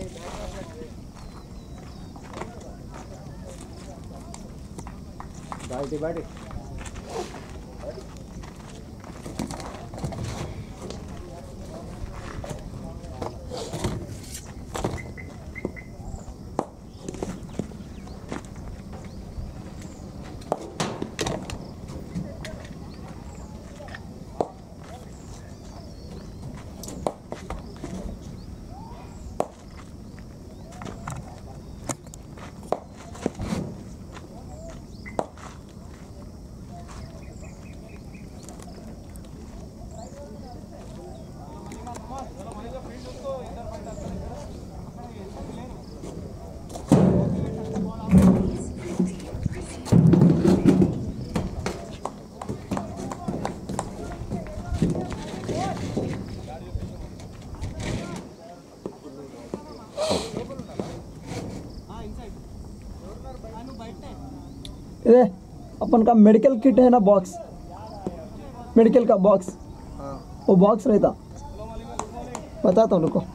బయటి బయటి ये अपन का मेडिकल किट है ना बॉक्स मेडिकल का बॉक्स वो बॉक्स रहता बताता हूँ रुको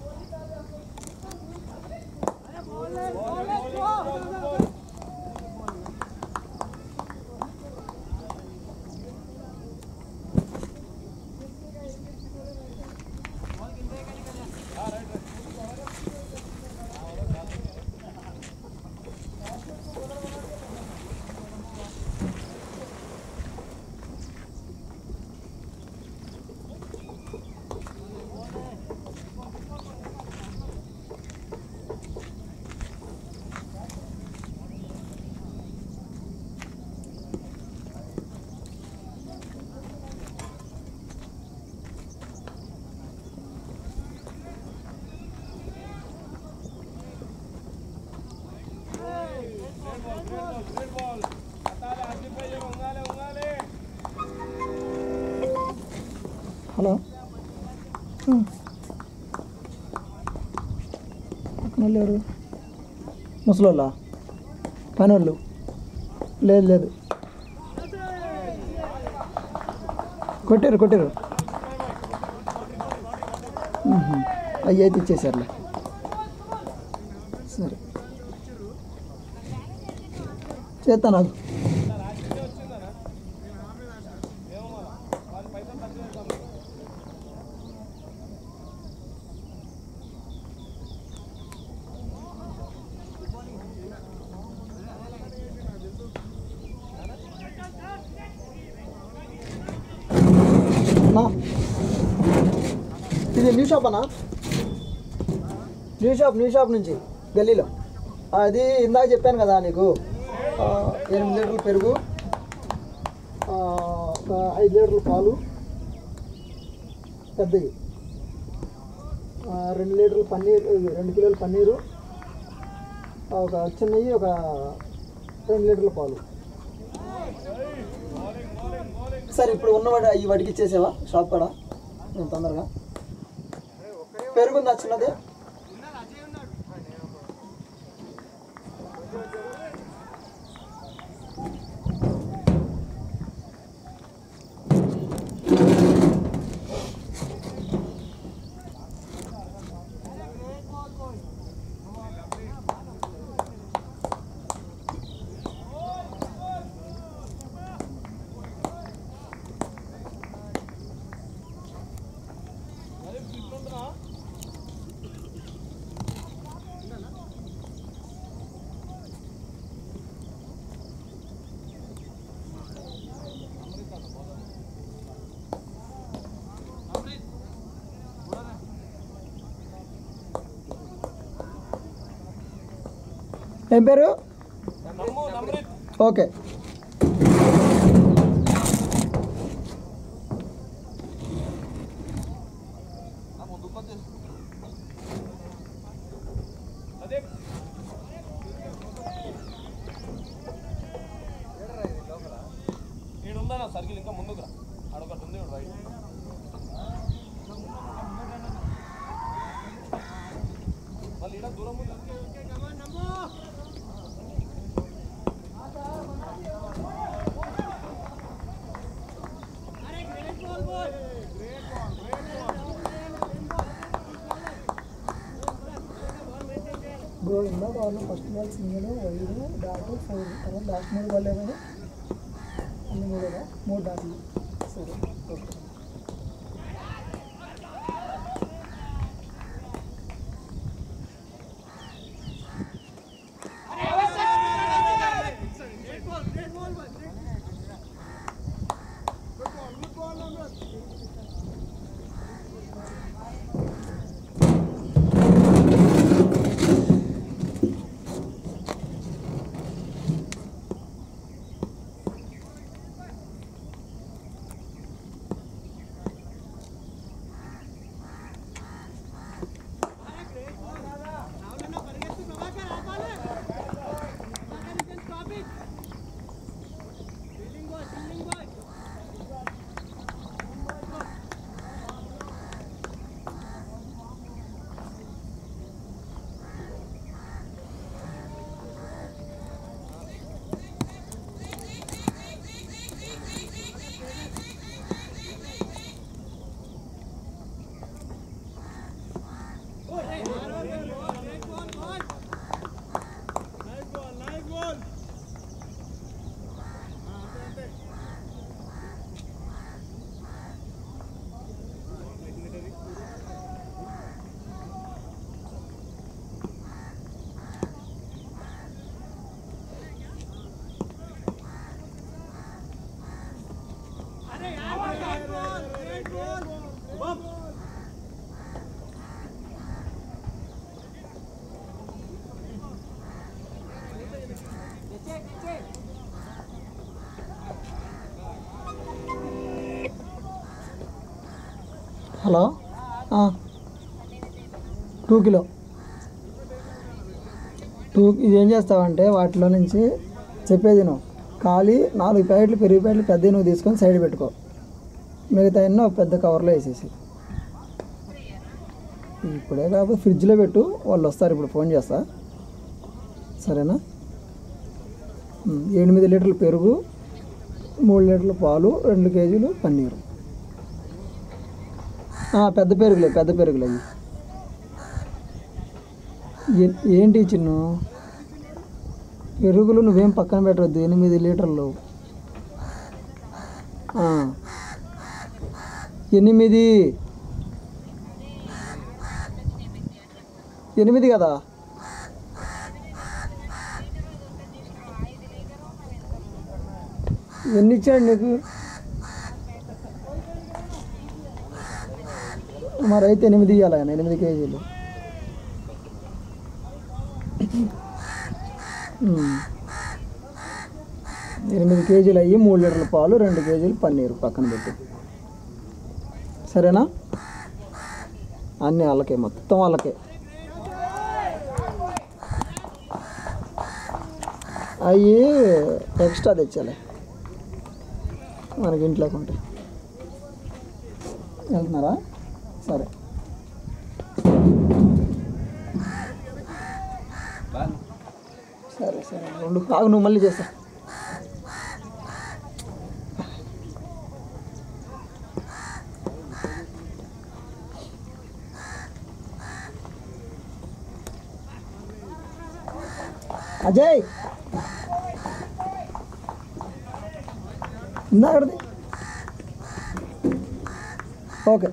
హలో పక్కన వాళ్ళు ఎవరు ముసలోళ్ళా పనోళ్ళు లేదు లేదు కొట్టారు కొట్టారు మ్మ్. అవి అయితే ఇచ్చేసారులే సరే చేస్తా నాకు నా ఇది న్యూ షాప్ అన్నా న్యూ షాప్ న్యూ షాప్ నుంచి గల్లీలో అది ఇందాక చెప్పాను కదా నీకు ఆ, ఎనిమిది లీటర్లు పెరుగు ఆ, ఒక ఐదు లీటర్లు పాలు పెద్దవి ఆ, రెండు లీటర్లు పన్నీర్ రెండు కిలోలు పన్నీరు ఒక చిన్నవి ఒక రెండు లీటర్ల పాలు సరే ఇప్పుడు ఉన్నవాడు అవి వాడికి ఇచ్చేసావా షాప్ కాడ నేను తొందరగా పెరుగుందా చిన్నది ఏం పేరు ఓకే ఈడుందా సర్కిల్ ఇంకా ముందుకు రా అడొకటి ఉంది రైట్ మళ్ళీ ఈడ దూరం ఉంది బ్రో ఇందా వాళ్ళు ఫస్ట్ బాల్ సింగిల్ వైరు డాట్ ఫోర్ తర్వాత డాట్ మూడు బాల్ ఏమైనా అన్ని మూడేనా మూడు డాట్లు సరే okay hello two kilo two ఇది ఏం చేస్తావంటే వాటిలో నుంచి చెప్పేది నువ్వు ఖాళీ నాలుగు ప్యాకెట్లు పెరుగు ప్యాకెట్లు పెద్ద నువ్వు తీసుకొని సైడ్ పెట్టుకో మిగతా అన్నీ ఒక పెద్ద కవర్లో వేసేసి ఇప్పుడే కాకపోతే ఫ్రిడ్జ్లో పెట్టు వాళ్ళు వస్తారు ఇప్పుడు ఫోన్ చేస్తా సరేనా ఉమ్, ఎనిమిది లీటర్లు పెరుగు మూడు లీటర్లు పాలు రెండు కేజీలు పన్నీరు ఆ, పెద్ద పెరుగులే పెద్ద పెరుగులే అవి ఏ- ఏంటి చిన్ను పెరుగులు నువ్వేం పక్కన పెట్టవద్దు ఎనిమిది లీటర్లు ఆ. ఎనిమిది ఎనిమిది కదా ఎన్ని ఇచ్చాడు నీకు మరి అయితే ఎనిమిది ఇవ్వాలి ఆయన ఎనిమిది కేజీలు ఉమ్. ఎనిమిది కేజీలు అయ్యి మూడు లీటర్ల పాలు రెండు కేజీలు పన్నీరు పక్కన పెట్టు సరేనా అన్నీ వాళ్ళకే మొత్తం వాళ్ళకే అవి ఎక్స్ట్రా తెచ్చాలి మనకి ఇంట్లోకి ఉంటాయి వెళ్తున్నారా సరే సరే సరే రెండు ఆగు నువ్వు మళ్ళీ చేస్తా అజయ్ ఇందా అక్కడిది ఓకే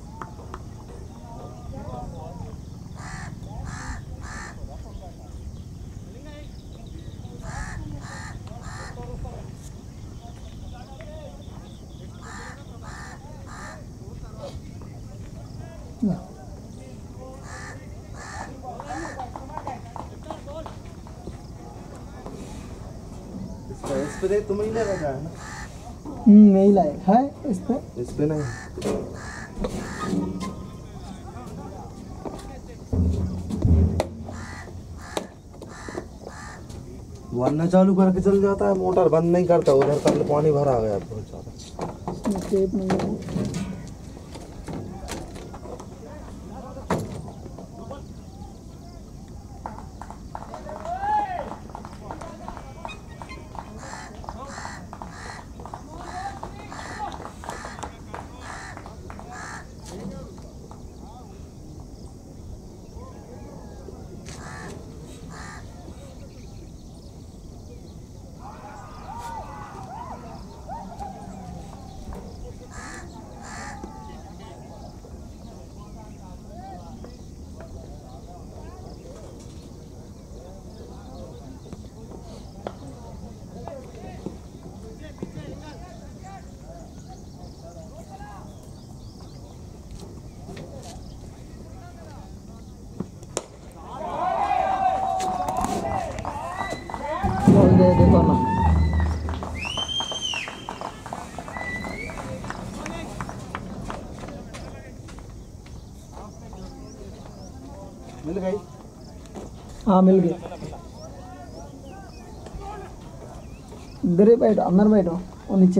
ఇందా. इस पे इस पे देख तुम ही ले रखा है ना हम्म, यही लाए है इस पे इस पे नहीं वरना चालू करके चल जाता है मोटर बंद नहीं करता उधर कल पानी भरा गया बहुत ज्यादा इसमें टेप नहीं है दे देखो ना मिल गई हाँ मिल गई इधर ही बैठो अंदर बैठो वो नीचे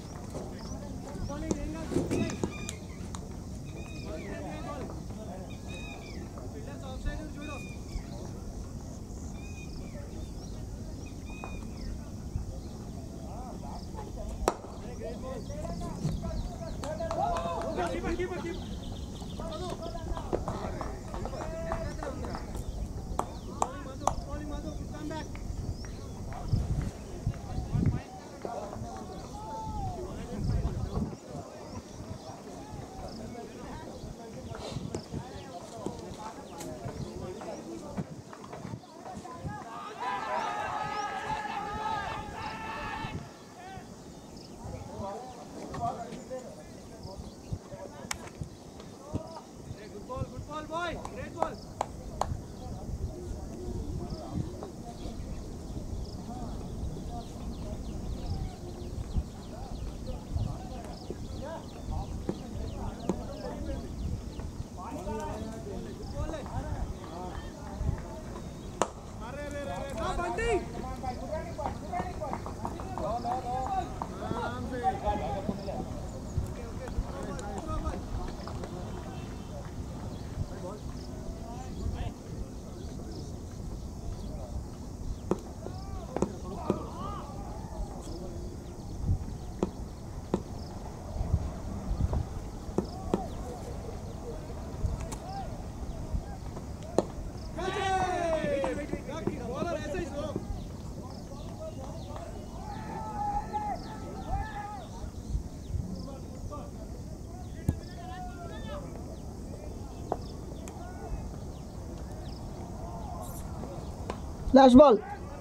last ball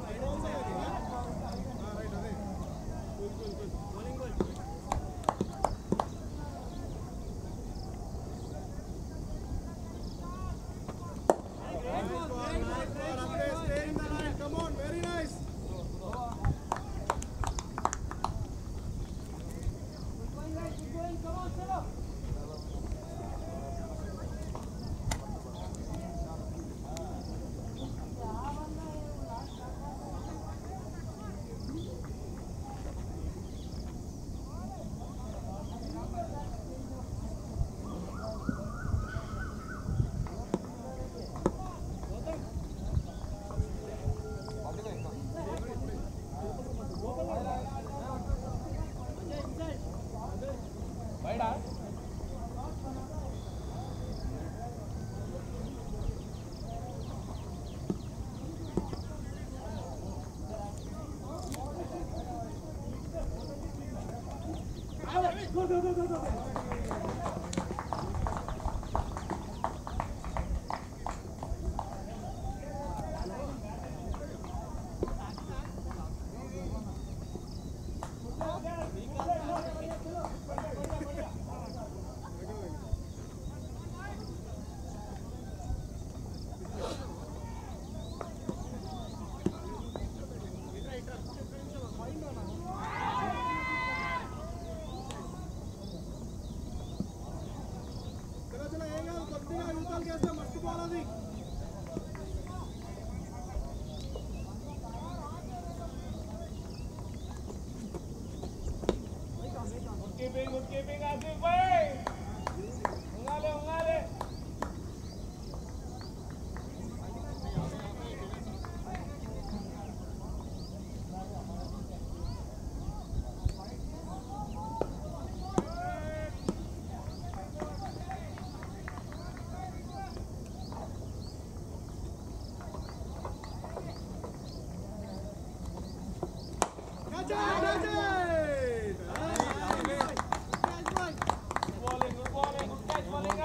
keeping good keeping Asif భాయ్ ఉంగాలి ఉంగాలి bowling good bowling good catch bowling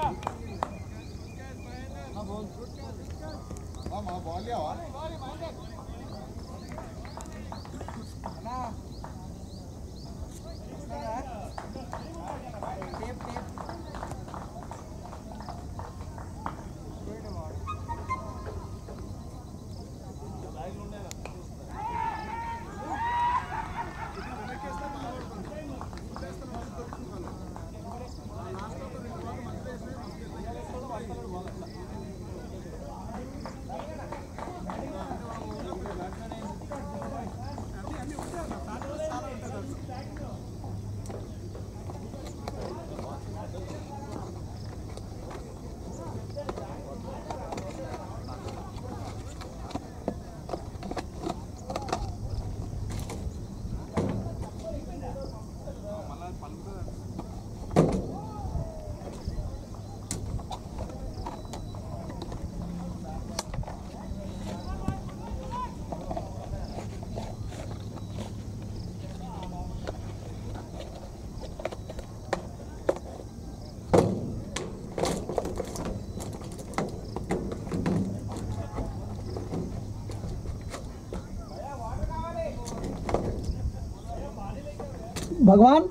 భగవాన్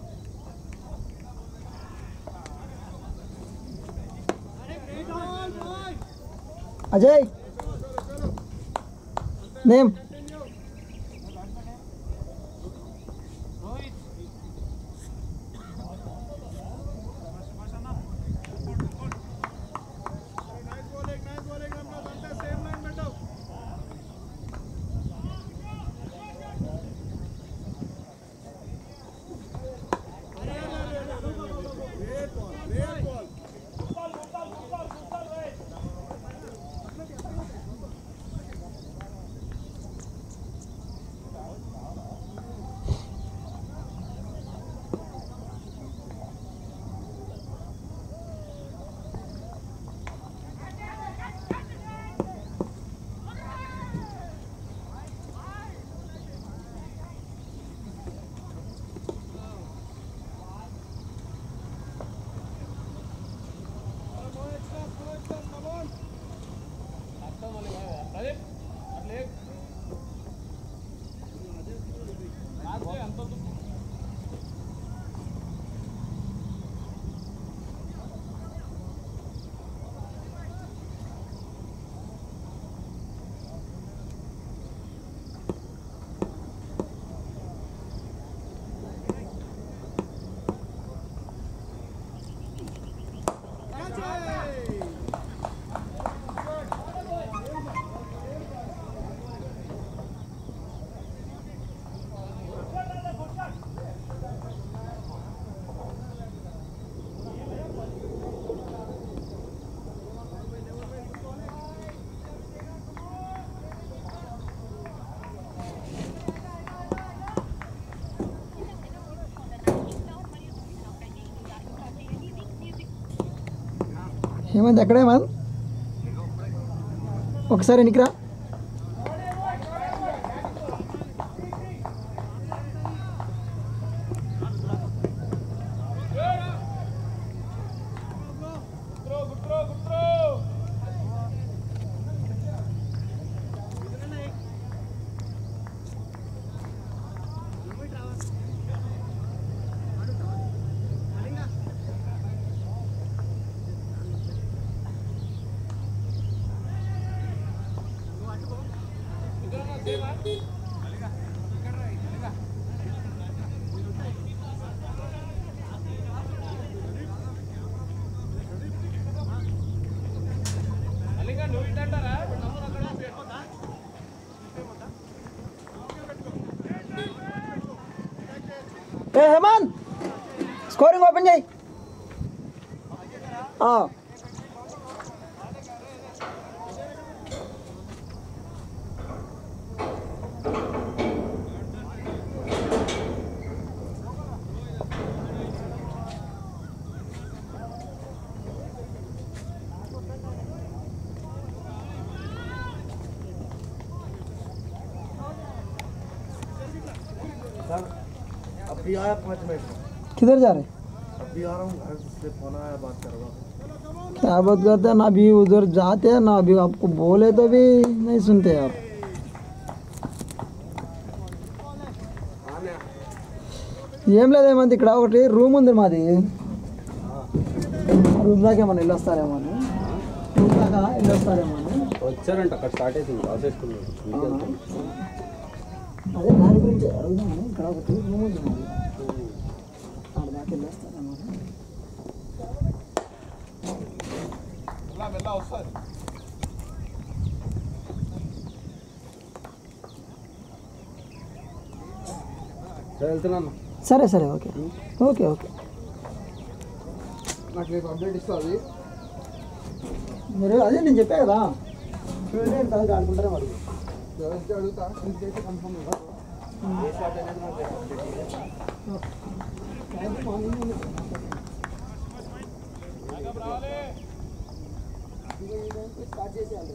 అజయ్ నేమ్ హేమంత్ ఎక్కడ హేమంత్ ఒకసారి ఎన్నికిరా గుట్రో గుట్రో గుట్రో అలిగా నువ్వు ఇట్టంటారా ఇప్పుడు నమ్మును అక్కడ ఏ హేమంత్ స్కోరింగ్ ఓపెన్ చేయి ఆ. सर अभी आया पाँच मिनट में किधर जा रहे अभी आ रहा हूँ घर से फोन आया बात कर रहा हूँ क्या बात करते हैं ना अभी उधर जाते हैं ना अभी आपको बोले तो भी नहीं सुनते आप ఏం లేదు ఏమంది ఇక్కడ ఒకటి రూమ్ ఉంది మాది రూమ్ దాకా ఏమన్నా వెళ్ళి వస్తారేమో అని రూమ్ దాకా వెళ్ళి వస్తారేమో అని వచ్చారంట అక్కడ స్టార్ట్ అవుతుంది రాసేసుకున్నాడు అదే దాని గురించి అడుగుదామని ఇక్కడ ఒకటి రూమ్ ఉంది మాది ఆడ దాకా వెళ్ళి వస్తారేమో అని మెల్ల మెల్ల వస్తుంది వెళ్తున్నాను సరే సరే ఓకే ఓకే ఓకే నాకు రేపు అప్డేట్ ఇస్తుంది మీరు అదే నేను చెప్పా కదా చూడండి తర్వాత ఆడుకుంటారే వాళ్ళు వ్యవస్థ అడుగుతా ఇంకైతే కన్ఫర్మ్ స్టార్ట్ చేసేయాలి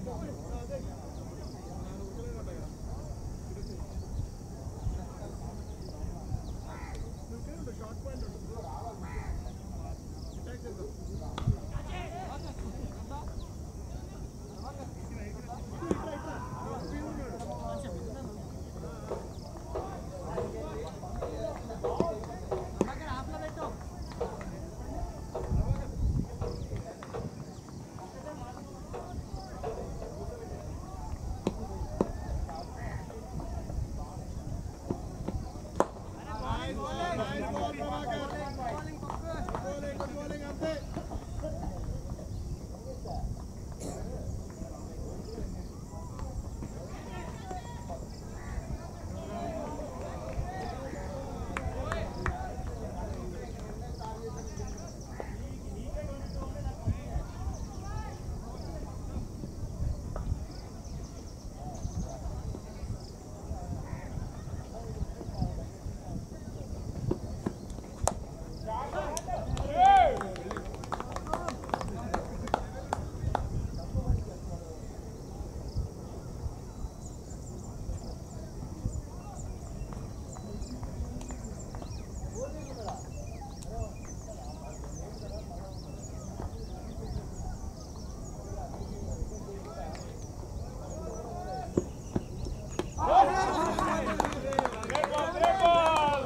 Great ball, great ball.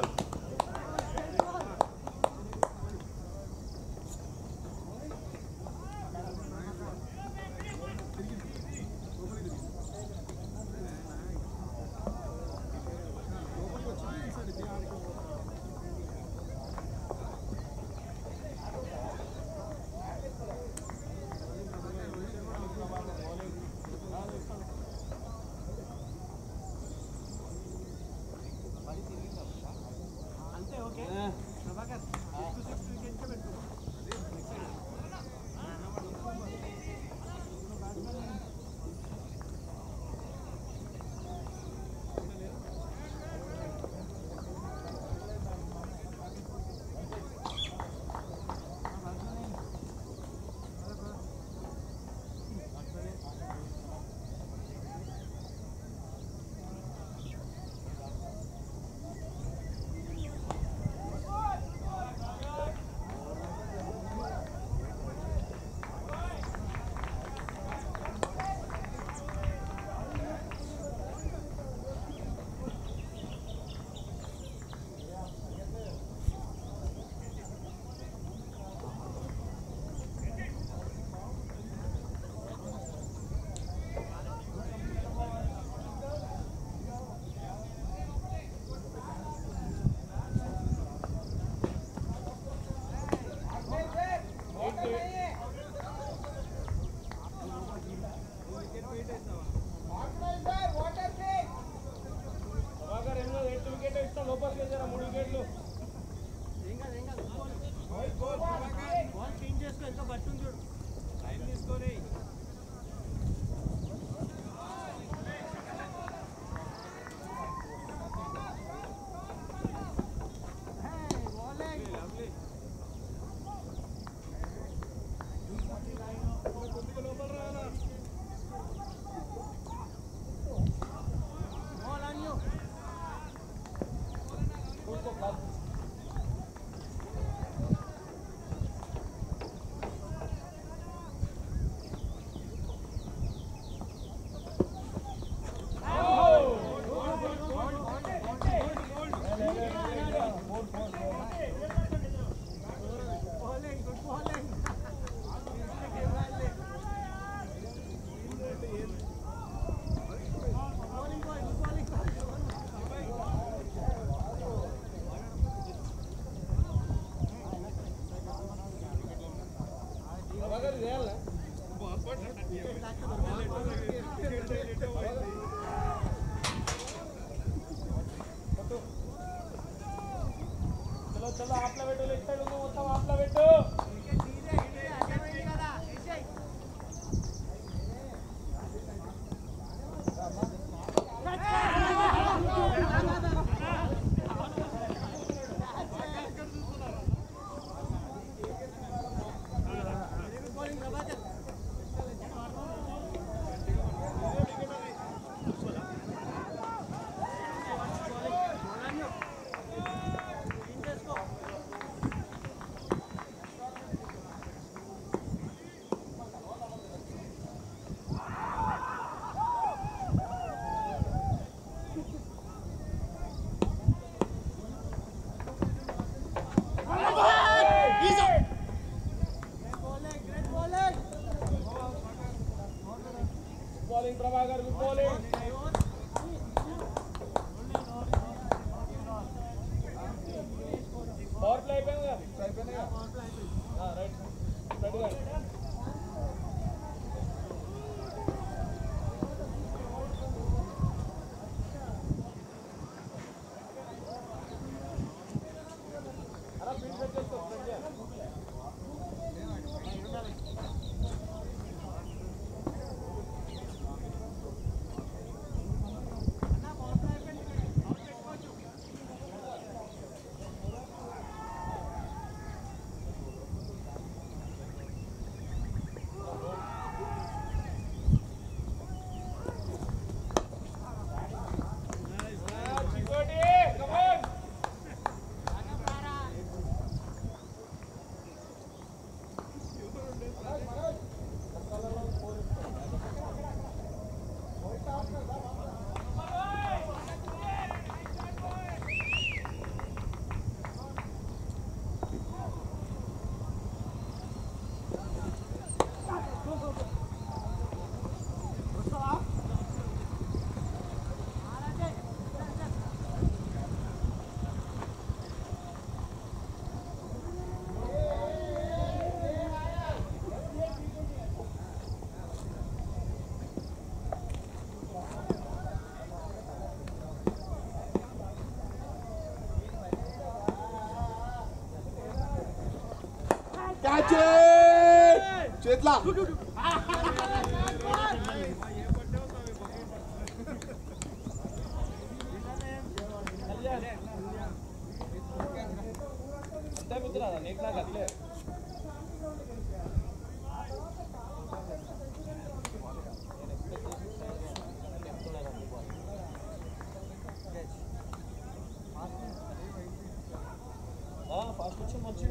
Prabhakar ఎన్నో ఎట్టు వికెట్ ఇస్తా లోపలికి వేసారా మూడు వికెట్లు ప్రభాకర్ చేయాలా చలో చలో ఆప్లా పెట్టు లెఫ్ట్ సైడ్ ఉంది మొత్తం ఆప్లా పెట్టు bowling, Prabhakar, good bowling. Power play అయిపోయిందిగా? ఆ, right. పెట్టు. అలా field set చేసుకో, set చేయాలి. Ah, Chikoti, come on. చేట్లా అంతే మిత్రులారా నీకు నాకు అట్లే ఫాస్ట్ వచ్చి మంచి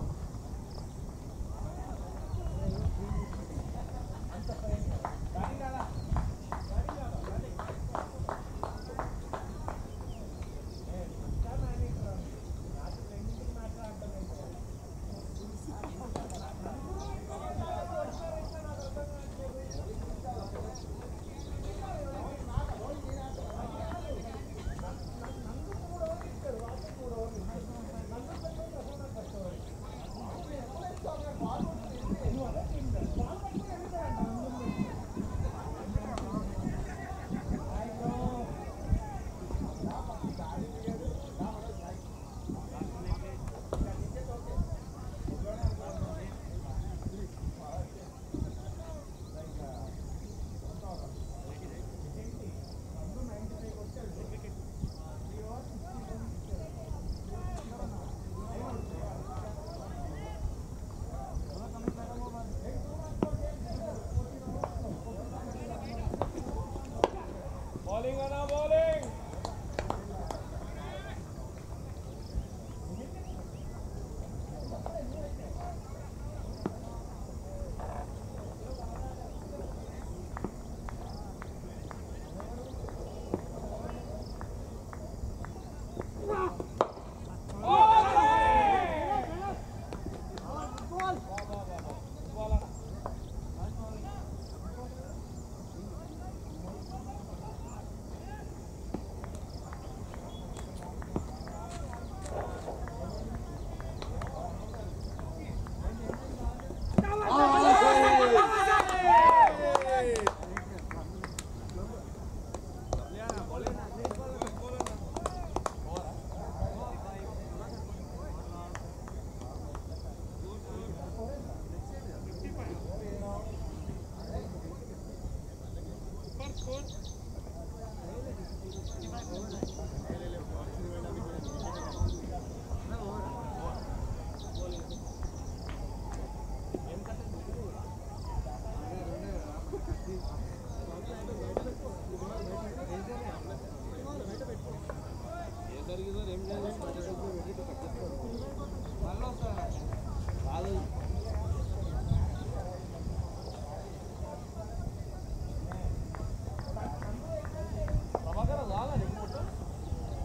బౌలింగ్ అన్నా బౌలింగ్ ప్రభాకర్ రాలా నీకు మొత్తం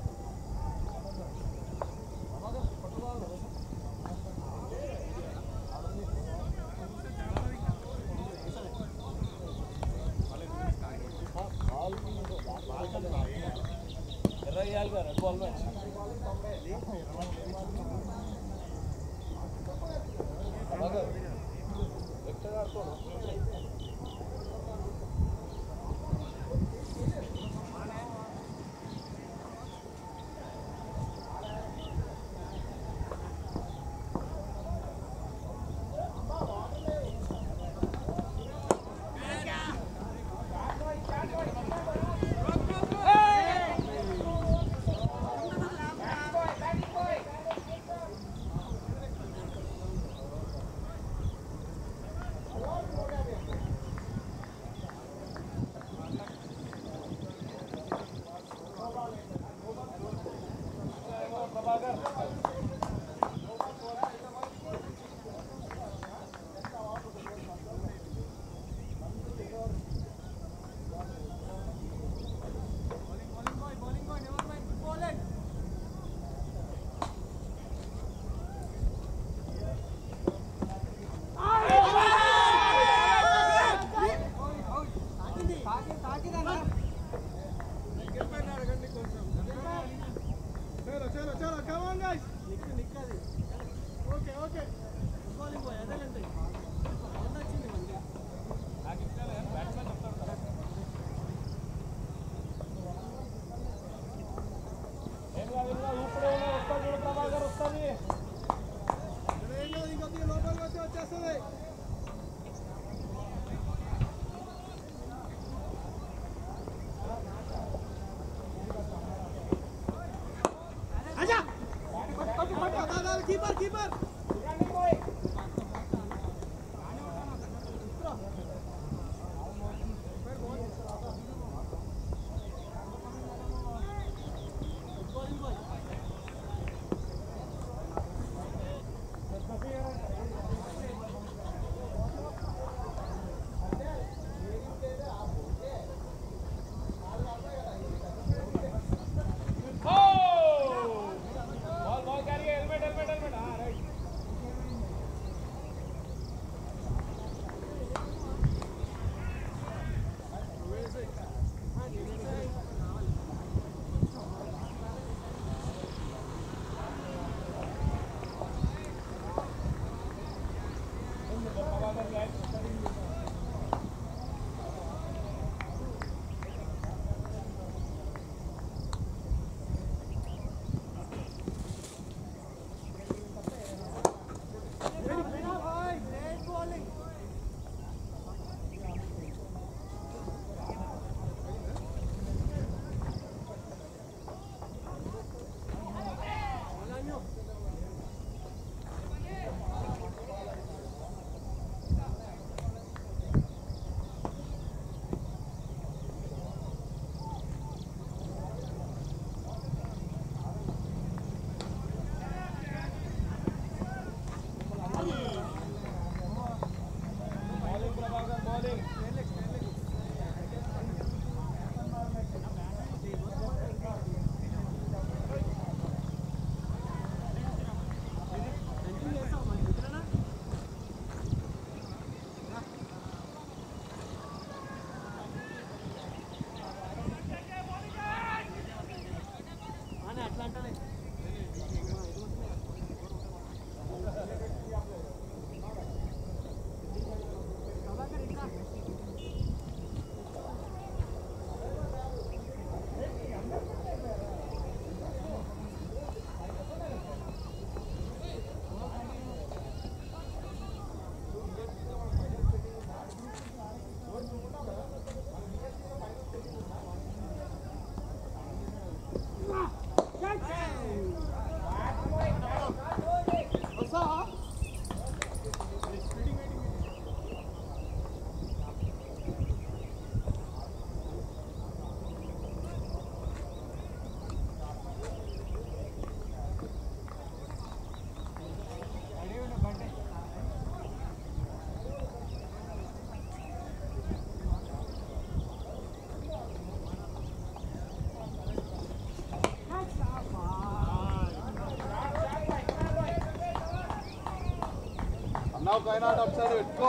అన్నావు కైనా ఒకసారి పెట్టుకో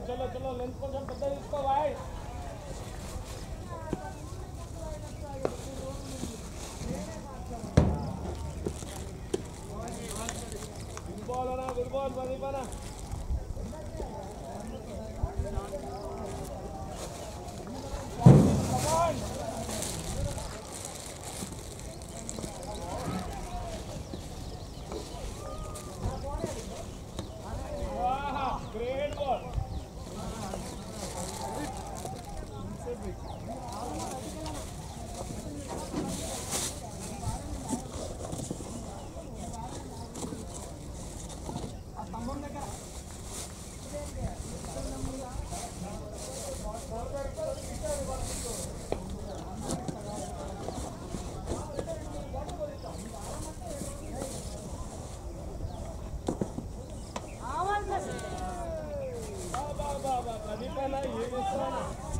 చలో చలో లెన్స్ కొంచెం పెద్ద తీసుకో బాయ్ ఫుట్బాల్ అనా ఫుట్బాల్ పది పనా గ్రేట్ బాల్ ప్రదీప్ అన్న ఏం చేస్తున్నా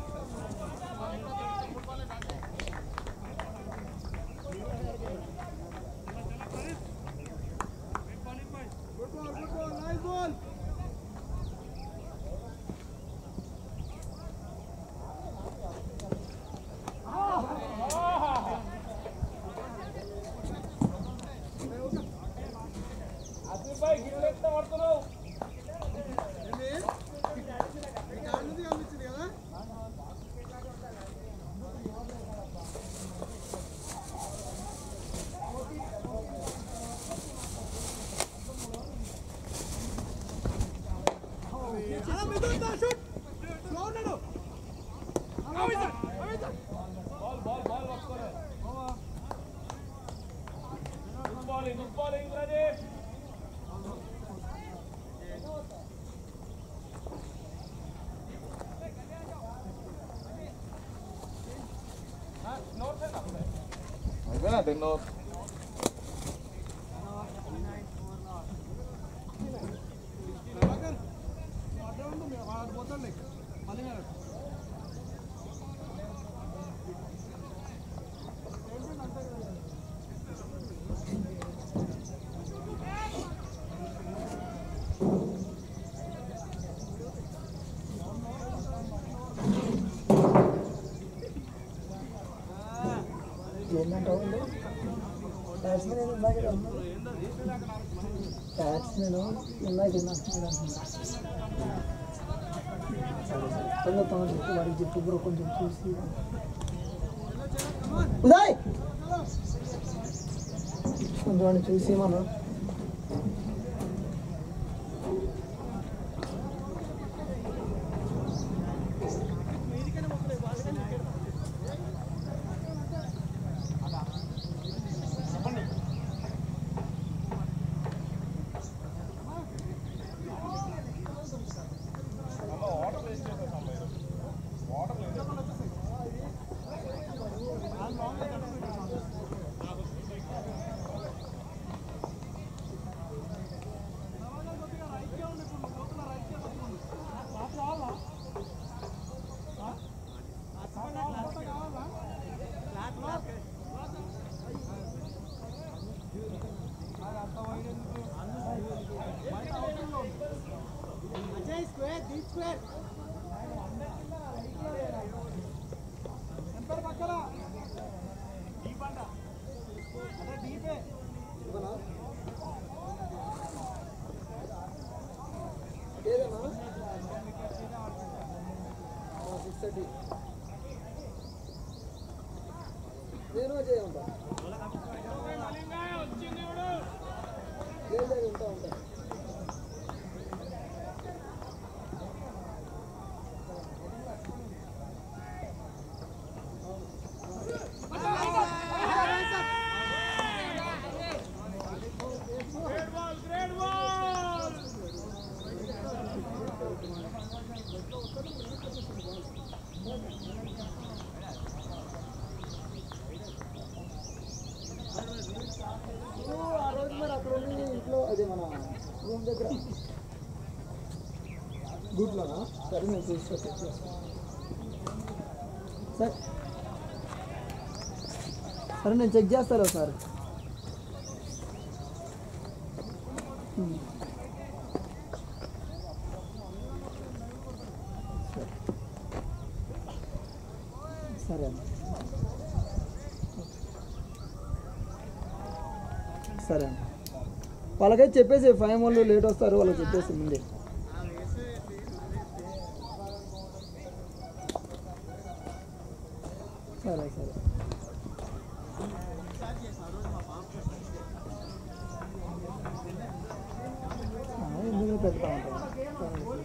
ఆసిఫ్ భాయ్ గిన్నె ఎత్తే పడుతున్నావు బాల్ బాల్ బాల్ పట్టుకోలే good bowling good bowling Pradeep అయిపోయినా టెన్ అవర్ ఏంటంటావు బ్యాట్స్మెన్ ఏదో ఇందాక ఏదో అన్నాడు. బ్యాట్స్మెన్ ఇందాక ఏదో అంటున్నాడు అంటున్నాడు. సరే సరే తొందర తొందర చెప్పు వాడికి చెప్పు బ్రో కొంచెం చూసి ఉదయ్ కొంచెం వాడిని చూసి మనం నేను చేయండి మలింగా వచ్చింది ఇప్పుడు లేదు ఉంటా ఉంటా గ్రేట్ బాల్ గ్రేట్ బాల్ ఆ రోజు మరి అక్కడ ఉండి ఇంట్లో అదే మన రూమ్ దగ్గర గుడ్లోనా సరే నేను చూస్తా చెక్ చేస్తాను సరే సరే నేను చెక్ చేస్తాను ఒకసారి ఉమ్. సరే అన్న సరే అన్న వాళ్ళకైతే చెప్పేసి ఫైవ్ వాళ్ళు లేట్ వస్తారు వాళ్ళకి చెప్పేసి ముందే సరే సరే ఆ, ఎందుకు పెడతా ఉంటాను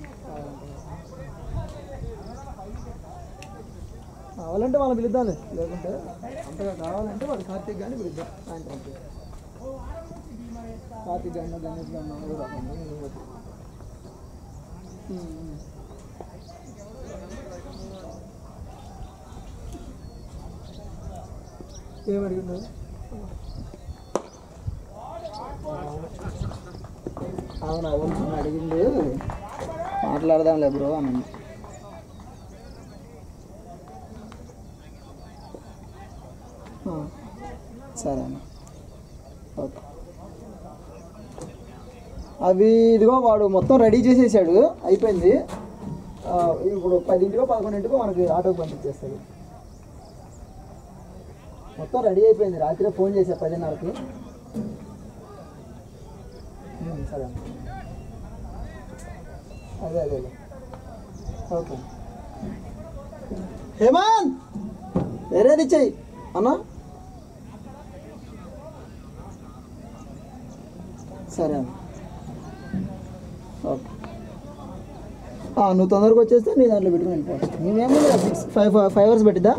కావాలంటే వాళ్ళని పిలుద్దాంలే లేకుంటే అంతగా కావాలంటే వాడు కార్తీక్ గాని పిలుద్దాం సాయంత్రం కార్తీక్ గారినో గణేష్ గారినో ఎవరో ఒకరిని నేను వద్దు. ఉమ్, ఉమ్. ఏం అడిగిండు అవును అవును నన్ను అడిగిండు మాట్లాడదాంలే బ్రో అని ఆ, సరే అన్న ఓకే అవి ఇదిగో వాడు మొత్తం రెడీ చేసేసాడు అయిపోయింది ఆ, ఇప్పుడు పదింటికో పదకొండింటికో మనకి ఆటోకి పంపించేస్తాడు మొత్తం రెడీ అయిపోయింది రాత్రి ఫోన్ చేశా పదిన్నరకి ఉమ్, సరే అన్న అదే అదే ఓకే హేమంత్ వేరేది చెయ్యి అన్నా సరే అన్న ఓకే ఆ, నువ్వు తొందరగా వచ్చేస్తే నీ దాంట్లో పెట్టుకుని వెళ్ళిపోవచ్చు నేనేమో సిక్స్ ఫైవ్ ఫైవ్ అవర్స్ పెట్టిద్దా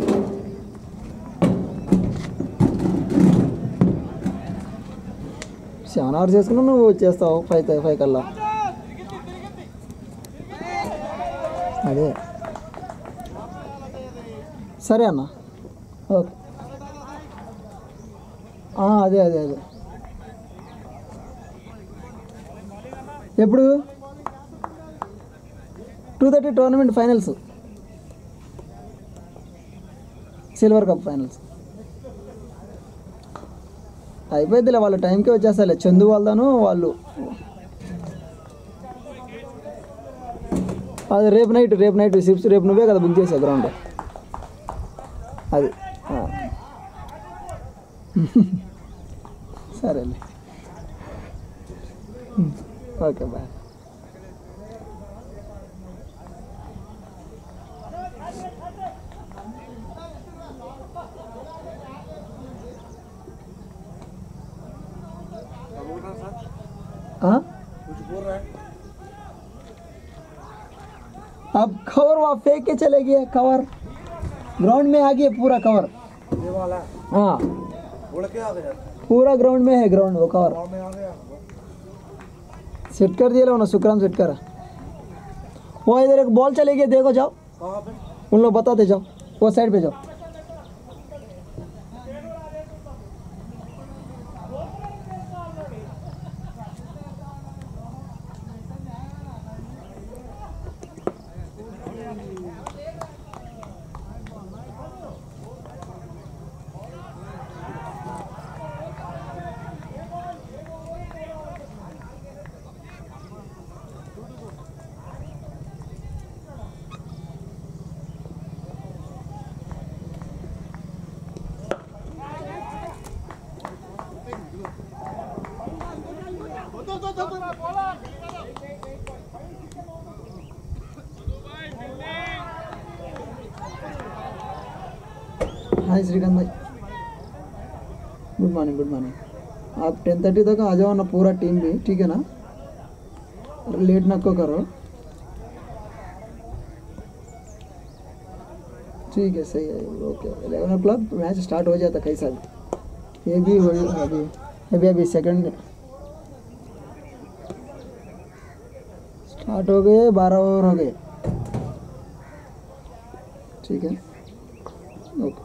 సెవెన్ అవర్స్ చేసుకున్నా నువ్వు వచ్చేస్తావు ఫైవ్ ఫైవ్ కల్లా అదే సరే అన్న ఓకే ఆ, అదే అదే అదే ఎప్పుడు two thirty tournament finals silver cup finals అయిపోద్దిలే వాళ్ళ టైంకే వచ్చేస్తాలే చందు వాళ్ళను వాళ్ళు అది రేపు నైట్ రేపు నైట్ సిప్స్ రేపు నువ్వే కదా బుక్ చేసావు గ్రౌండ్ అది ఆ. సరేలే ఓకే బాయ్ हाँ अब कवर वहाँ फेंक के चले गए कवर ग्राउंड में आ गया पूरा कवर ये वाला हाँ उड़ के आ गया पूरा ग्राउंड में है ग्राउंड वो कवर गाँव में आ गया सेट कर दिया ना सुखराम सेट करा वो इधर एक बॉल चले गए देखो जाओ कहाँ पे उन लोग बताते जाओ वो साइड पे जाओ हाय श्रीकांत भाई गुड मॉर्निंग गुड मॉर्निंग आप टेन थर्टी तक आ जाओ ना पूरा टीम भी ठीक है ना लेट ना को करो ठीक है सही है okay eleven o'clock match start हो जाता कैसा भी ये भी हो अभी अभी अभी सेकंड स्टार्ट हो गए बारह ओवर हो गए ठीक है ओके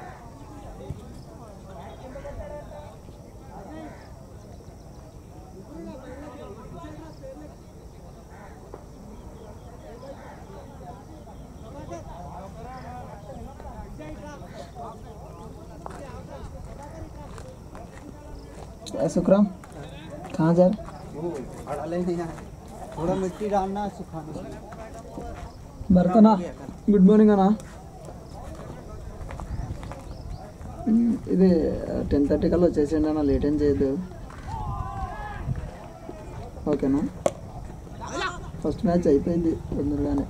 क्या सुखराम कहाँ जा रहे थोड़ा मिट्टी डालना सुखाना बर्तन गुड मॉर्निंग अना మ్, ఇది టెన్ థర్టీ కల్లా వచ్చేసేయండి అన్న లేట్ ఏం చేయొద్దు ఓకేనా ఫస్ట్ మ్యాచ్ అయిపోయింది తొందరగానే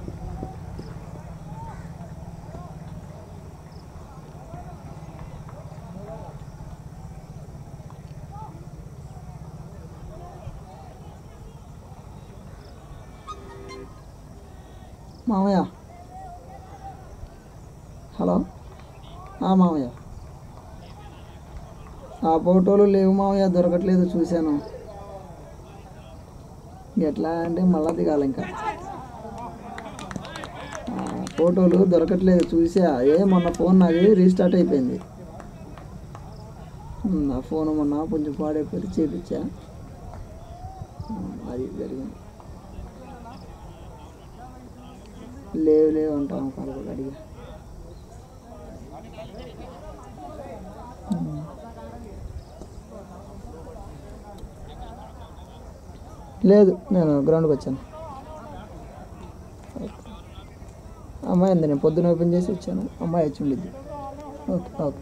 మామయ్య హలో ఆ మామయ్య ఆ ఫోటోలు లేవు మామయ్య దొరకట్లేదు చూశాను ఎట్లా అంటే మళ్ళా దిగాలి ఇంకా ఆ ఫోటోలు దొరకట్లేదు చూసా ఏ మొన్న ఫోన్ నాది రీస్టార్ట్ అయిపోయింది ఉమ్, నా ఫోన్ మొన్న కొంచెం పాడైపోయి చేపించా ఉమ్, అది జరిగింది లేవు లేవు అంటాం కాలు అడిగా లేదు నేను గ్రౌండ్కి వచ్చాను అమ్మాయి ఉంది నేను పొద్దున ఓపెన్ చేసి వచ్చాను అమ్మాయి వచ్చి ఉండిద్ది okay okay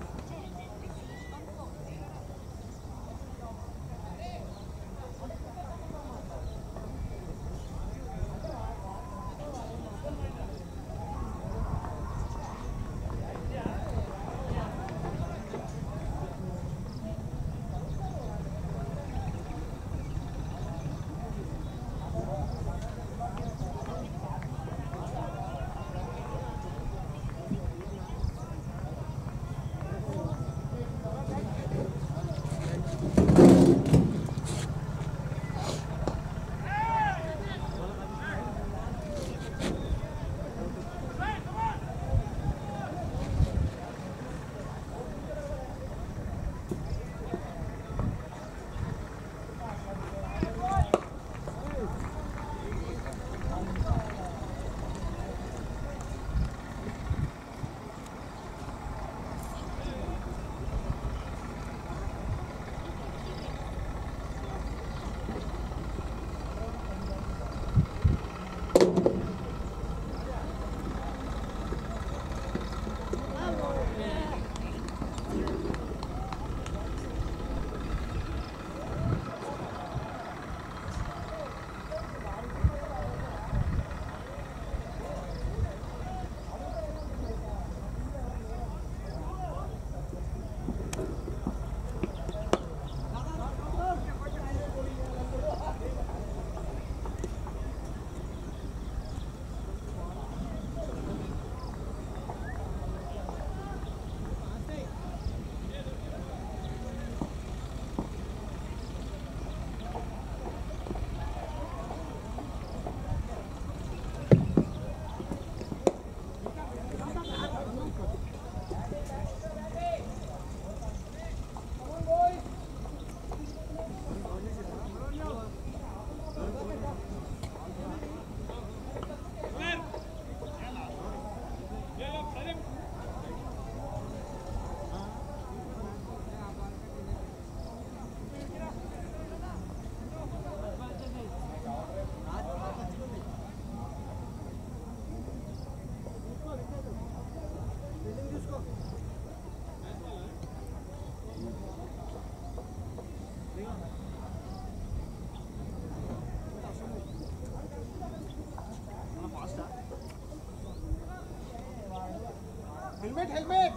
helmet helmet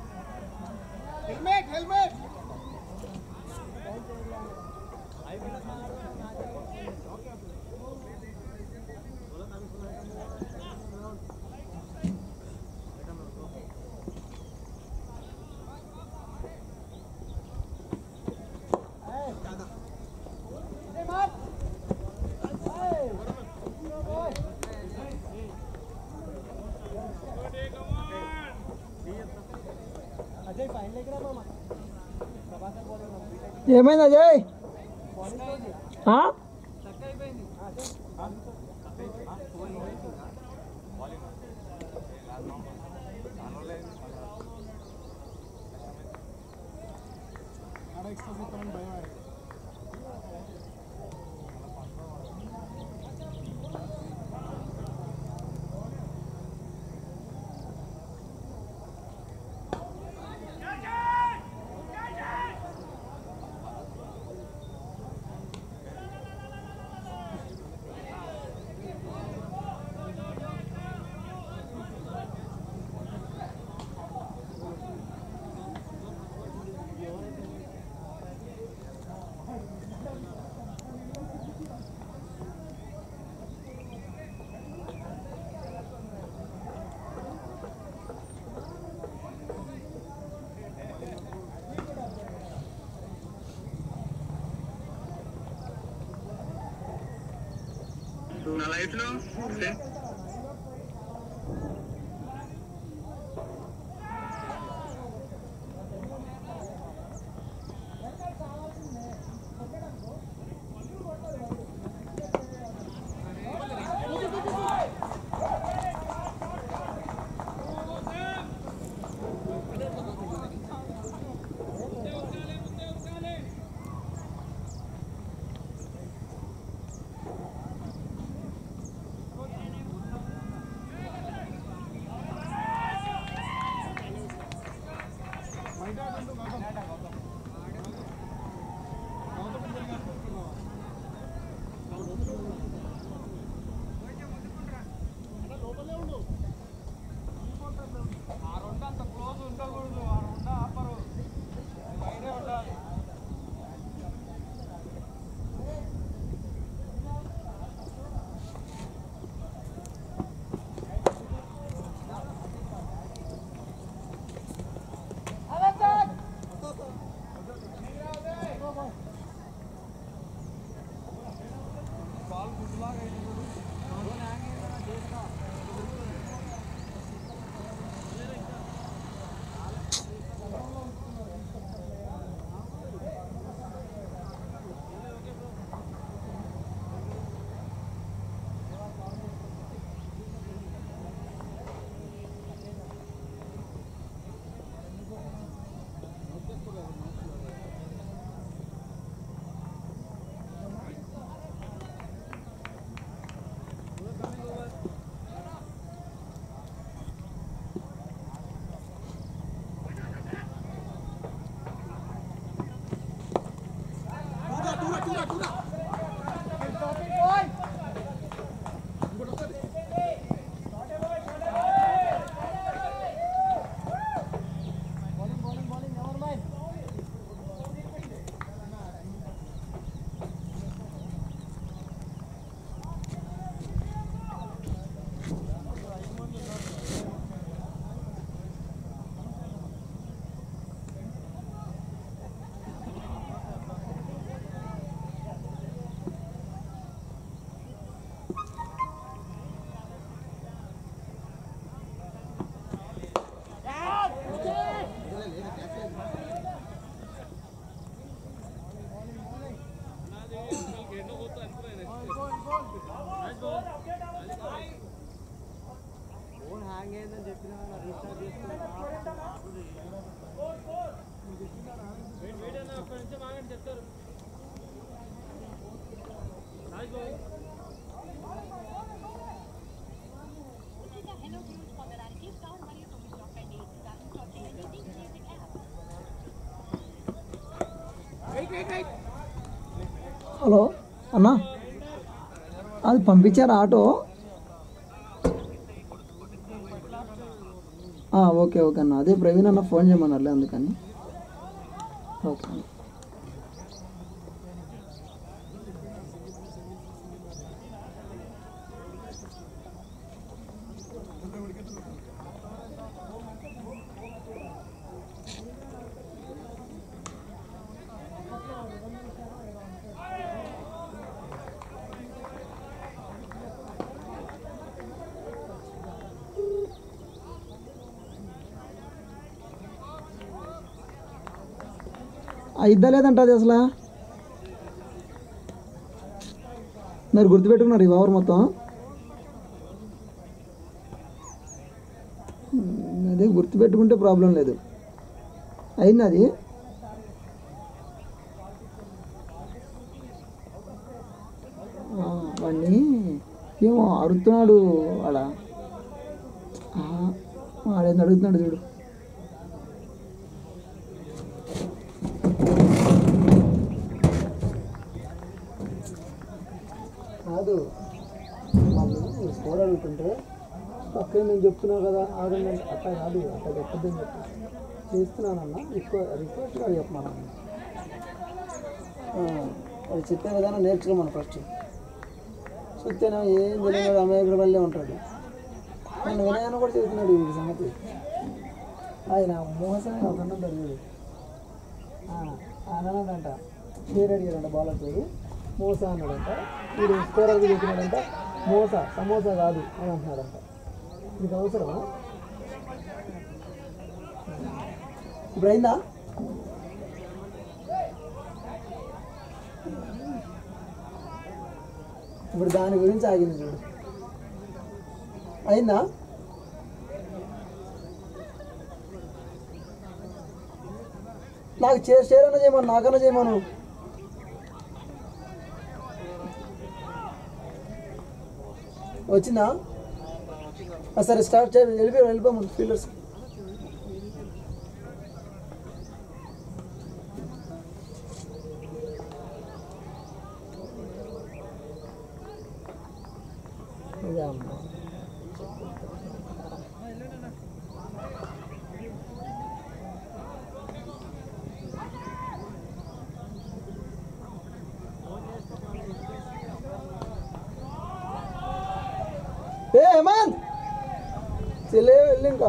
helmet helmet ఏమైంది అజయ్ ఆ? ఆ రెండు అంత క్లోజ్ ఉండకూడదు ఆ రెండు ఆపరు బయటే ఉండాలి ఫోన్ హ్యాంగ్ అయిందని చెప్పిన రీఛార్జ్ చేసుకున్నా Hello News పొందడానికి స్టార్ మరియు తొమ్మిది నొక్కండి దాన్ని స్టాప్ చేయండి దింక్ మ్యూజిక్ యాప్ హలో అన్నా అది పంపించారా ఆటో ఆ, ఓకే ఓకే అన్న అదే ప్రవీణ్ అన్న ఫోన్ చేయమన్నారులే అందుకని ఓకే అన్న అయిద్దా లేదంట అది అసలు మరి గుర్తుపెట్టుకున్నారు ఈ ఓవర్ మొత్తం ఉమ్, అదే గుర్తుపెట్టుకుంటే ప్రాబ్లం లేదు అయింది అది ఆ, వాడిని ఏమో అడుగుతున్నాడు వాడ వాడేంది అడుగుతున్నాడు చూడు కాదు వాళ్ళు స్కోర్ అడుగుతుంటే పక్కన నేను చెప్తున్నా కదా ఆగండి అంటే అట్లా కాదు అట్లా చెప్పొద్దని చెప్పి చేస్తున్నానన్న రిక్వెస్ట్ రిక్వెస్ట్గా చెప్పమన్నా అది చెప్పే విధానం నేర్చుకోమని ఫస్ట్ చూస్తేనే ఏం తెలియదు అమాయకుడు వల్లే ఉంటాడు నేను వినయాన్ని కూడా చెబుతున్నాడు ఈ సంగతి ఆయన మోసం ఒక అన్నం జరిగాడు ఆయన అన్నాడంట పేరు అడిగాడంట బాలర్ పేరు మోస అన్నాడంట వీడు స్కోరర్ చెప్పినాడంట మోసా సమోసా కాదు అని అంటున్నాడంట మీకు అవసరమా ఇప్పుడు అయిందా ఇప్పుడు దాని గురించి ఆగింది చూడు అయిందా నాకు షేర్ షేర్ అన్న చేయమను నాకన్నా చేయమను వచ్చిందా ఆ, సరే స్టార్ట్ చేయ వెళ్ళిపో వెళ్ళిపోమను ఫీల్డర్స్ ఏ హేమంత్ చెల్లే వెళ్ళి ఇంకా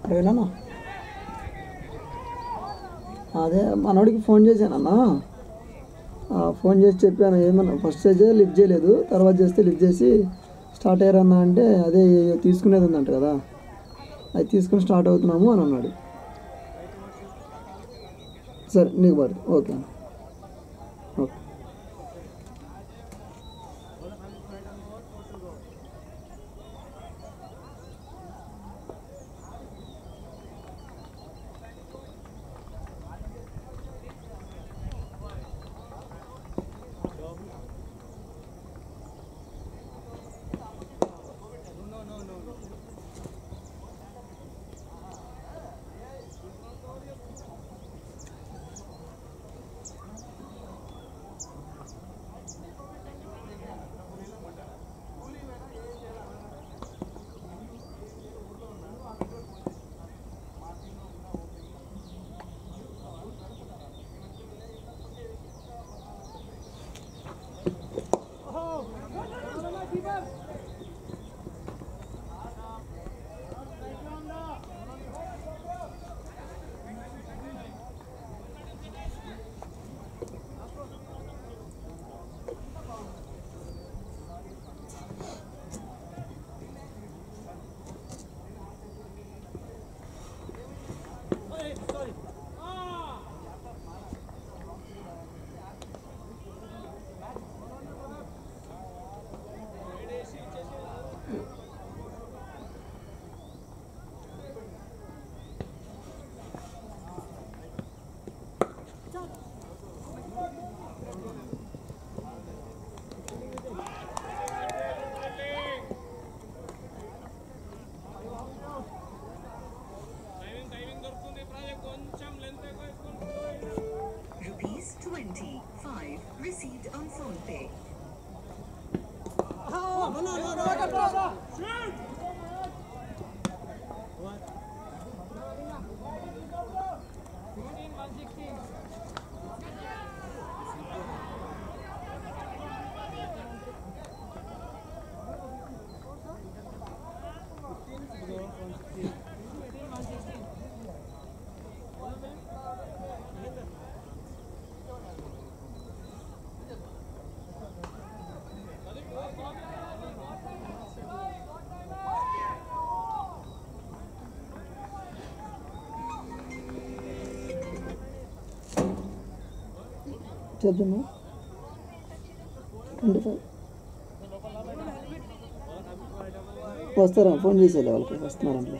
ప్రవీణనా అదే మనోడికి ఫోన్ చేశానన్నా ఆ, ఫోన్ చేసి చెప్పాను ఏమన్నా ఫస్ట్ చేసే లిఫ్ట్ చేయలేదు తర్వాత చేస్తే లిఫ్ట్ చేసి స్టార్ట్ అయ్యారన్నా అంటే అదే తీసుకునేది ఉందంట కదా అది తీసుకుని స్టార్ట్ అవుతున్నాము అని అన్నాడు సరే నీకు పడుతుంది ఓకే అన్న ఓకే టైమింగ్ టైమింగ్ దొరుకుతుంది ప్రాజెక్ట్ కొంచెం లెంత్ ఎక్కువ వేసుకుంటూ Rupees 25 received on phone pay. చెప్తున్నా ట్వంటీ ఫైవ్ వస్తారా ఫోన్ చేసేలే వాళ్ళకి వస్తున్నారంటే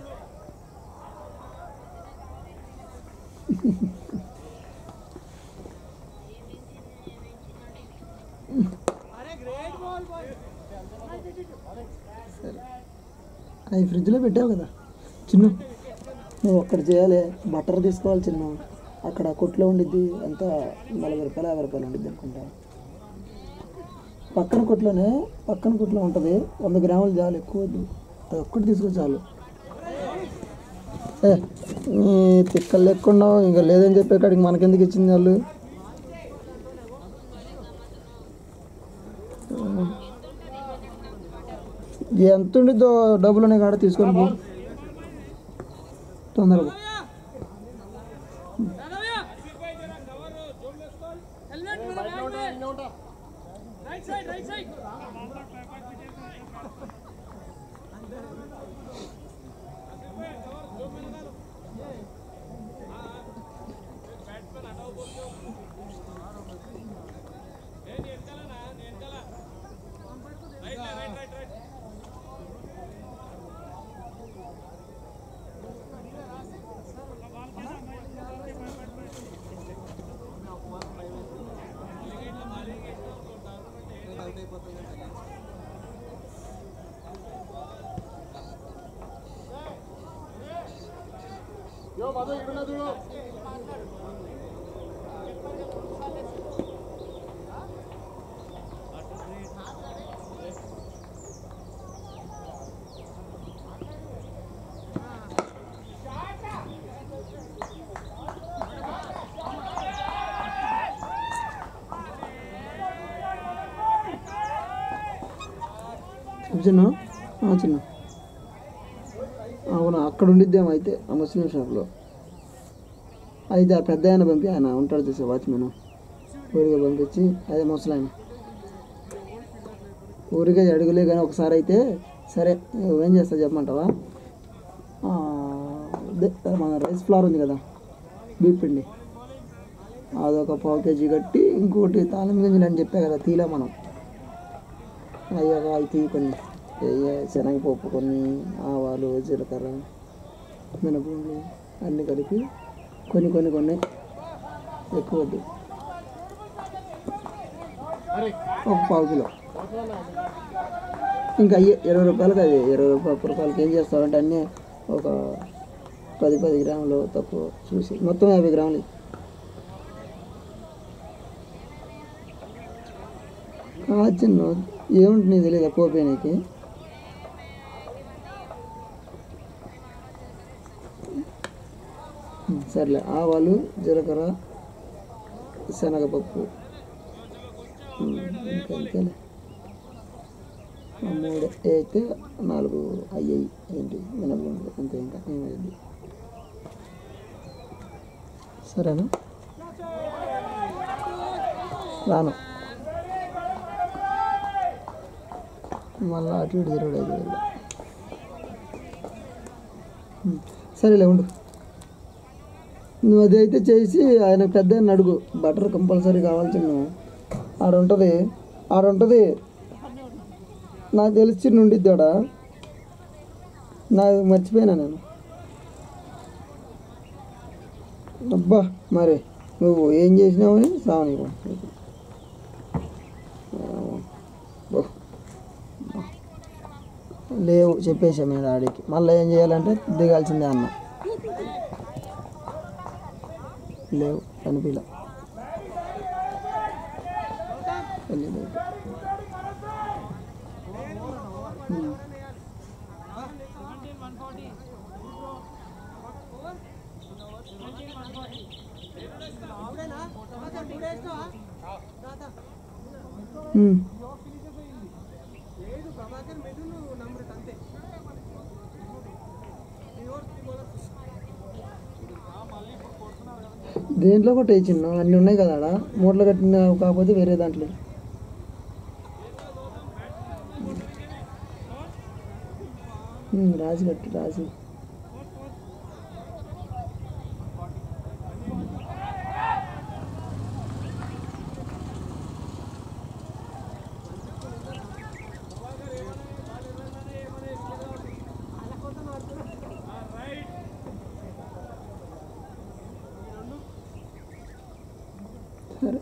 సరే అవి ఫ్రిడ్జ్లో పెట్టావు కదా చిన్న నువ్వు అక్కడ చేయాలి బట్టర్ తీసుకోవాలి చిన్న అక్కడ కొట్లో ఉండిద్ది ఎంత నలభై రూపాయలు యాభై రూపాయలు ఉండిద్ది అనుకుంటా పక్కన కొట్లోనే పక్కన కొట్లో ఉంటుంది వంద గ్రాములు చాలు ఎక్కువ వద్దు అది ఒక్కటి తీసుకొని చాలు ఏ నీ తిక్కలు లేకుండా ఇంకా లేదని చెప్పే కాడికి మనకెందుకు ఇచ్చింది వాళ్ళు ఎంత ఉండిద్దో డబ్బులు కాడ తీసుకొని పో తొందరగా పో. హెల్మెట్ మీద bag right side right side చెప్పు చిన్న ఆ, చిన్న అవునా అక్కడ ఉండిద్దేమో అయితే ఆ ముస్లిం షాప్లో అయితే ఆ పెద్ద ఆయన పంపి ఆయన ఉంటాడు చూసే వాచ్మెన్ ఊరిగా పంపించి అదే ముసలాయన ఊరికే అడుగులే కానీ ఒకసారి అయితే సరే ఏం చేస్తా చెప్పమంటావా ఆ, అదే మన రైస్ ఫ్లవర్ ఉంది కదా బీప్ పిండి అదొక పావు కేజీ కట్టి ఇంకోటి తాళం గింజలు అని చెప్పా కదా తీలా మనం అయ్యాక అవి తీ కొన్ని ఏ శనగపప్పు కొన్ని ఆవాలు జీలకర్ర మినపగుండ్లు అన్నీ కలిపి కొన్ని కొన్ని కొన్ని ఎక్కువ వద్దు ఒక పావు కిలో ఇంకా అయ్యే ఇరవై రూపాయలకి అది ఇరవై రూపాయలు రూపాయలకి ఏం చేస్తామంటే అన్నీ ఒక పది పది గ్రాములు తక్కువ చూసి మొత్తం యాభై గ్రాములు చిన్న ఏముంటుంది నీకు తెలియదు పోపేనికి సర్లే ఆవాలు జీలకర్ర శనగపప్పు ఉమ్, ఇంకా అంతేలే ఆ మూడు అయితే నాలుగు అయ్యాయి ఏంటి మినపగుండ్లు అంతే ఇంకా ఏమైంది సరేనా రాను మళ్ళీ అటు ఇటు తిరుగుడు ఐదు వేలు ఉమ్, సరేలే ఉండు నువ్వు అది అయితే చేసి ఆయన పెద్ద ఆయన అడుగు బటర్ కంపల్సరీ కావాల్సి నువ్వు ఆడ ఉంటుంది ఆడ ఉంటుంది నాకు తెలిసి నుండిద్దాడా నాకు మర్చిపోయినా నేను అబ్బా మరి నువ్వు ఏం చేసినావని సావని లేవు చెప్పేసా మీ డాడీకి మళ్ళీ ఏం చేయాలంటే దిగాల్సిందే అన్న లేవు కనిపించలే వెళ్ళి బయట. ఉమ్. ఉమ్. దేంట్లో కూడా చిన్న అన్నీ ఉన్నాయి కదా ఆడ మూటలు కట్టిన కాకపోతే వేరే దాంట్లో ఉమ్, రాసి కట్టి రాసి సరే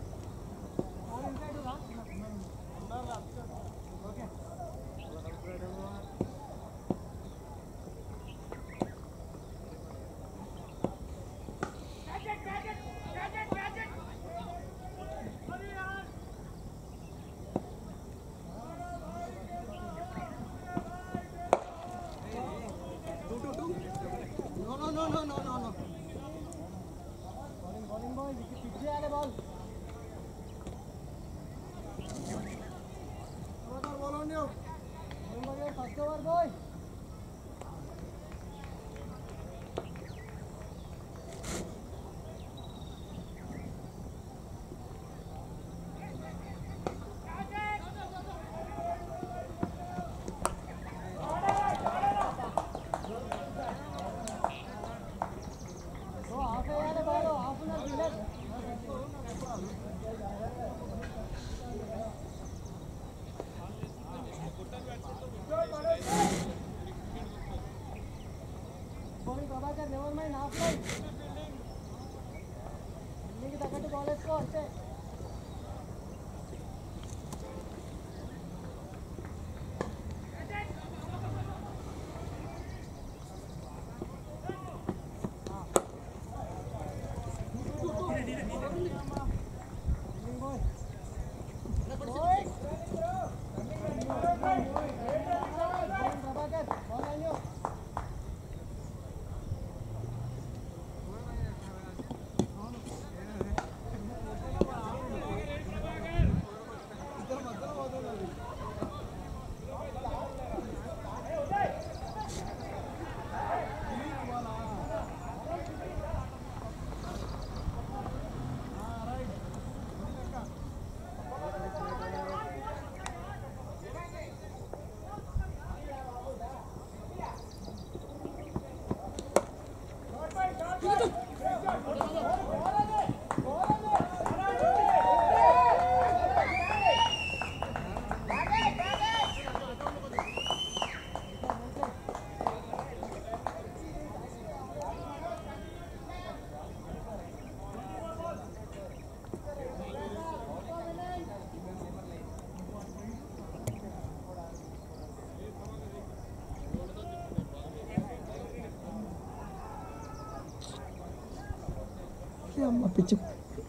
అమ్మ పిచ్చి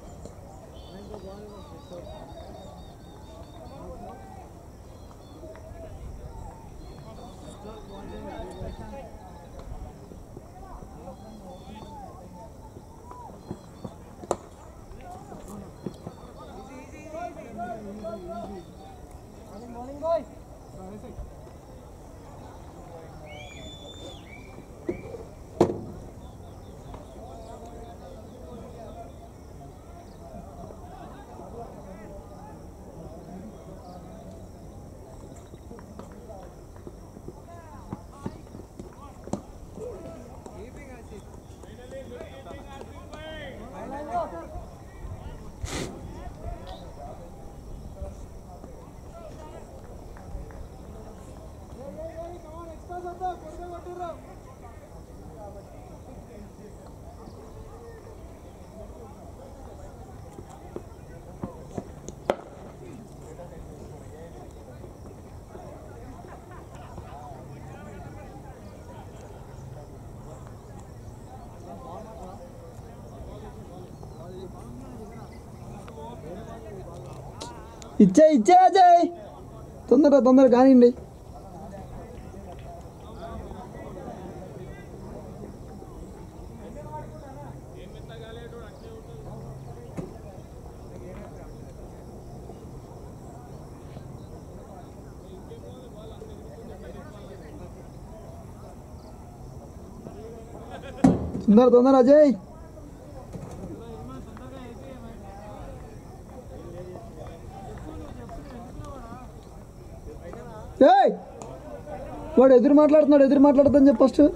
ఇచ్చే ఇచ్చే అజయ్ తొందర తొందర కానివ్వండి తొందర తొందర అజయ్ ఏయ్ వాడు ఎదురు మాట్లాడుతున్నాడు ఎదురు మాట్లాడుతుందని చెప్పి ఫస్ట్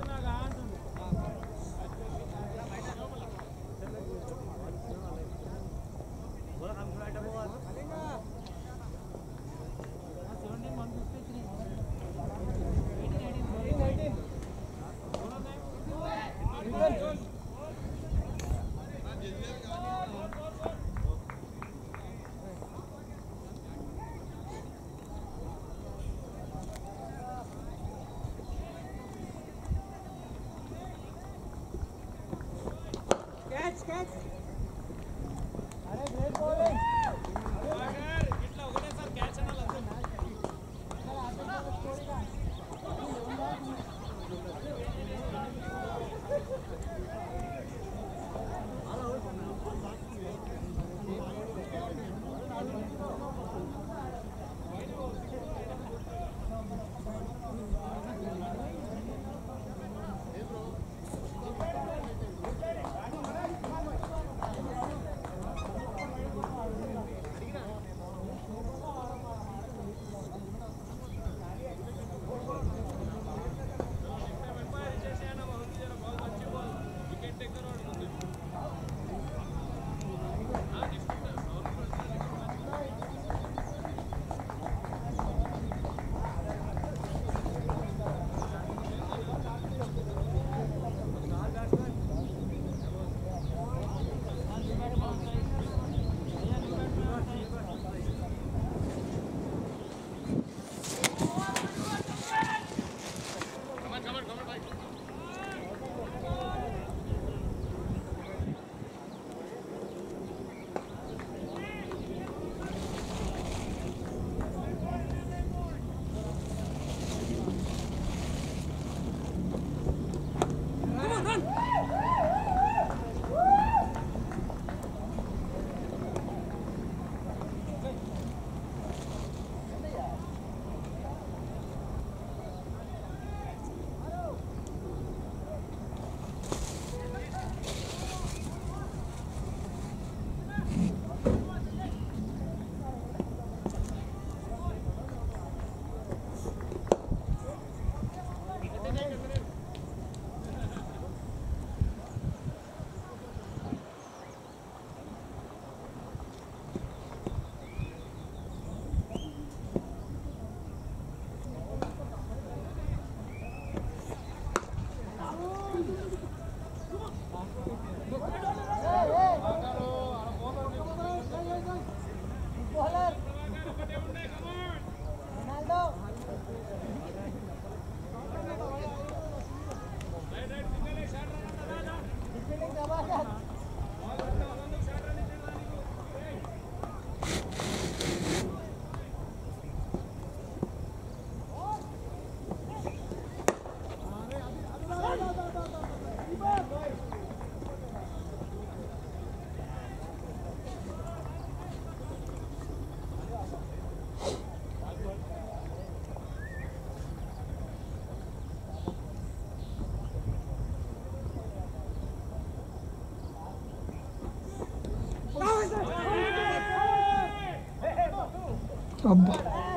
అబ్బా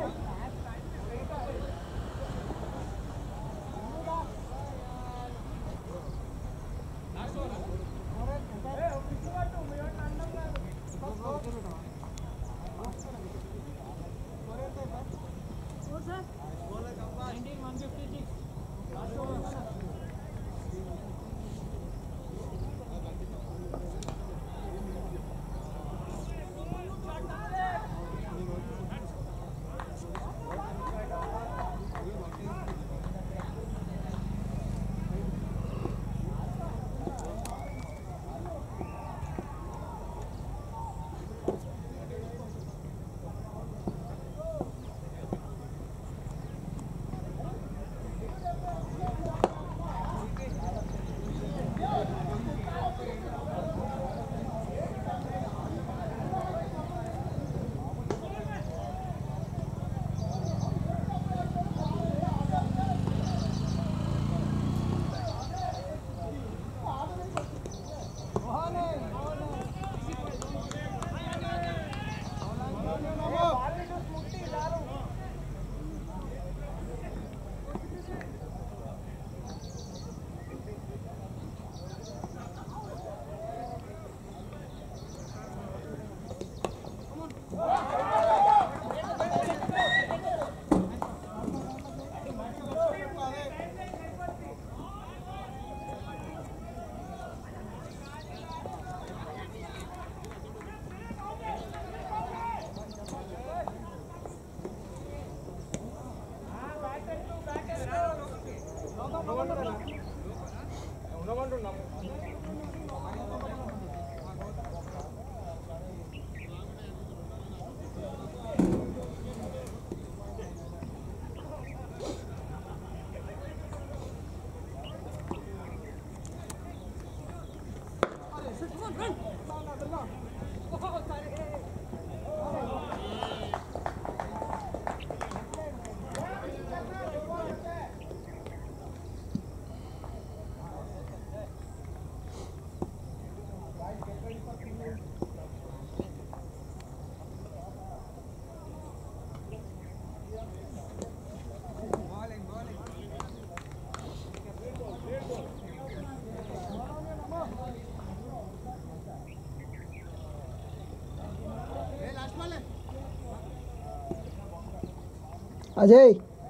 అజయ్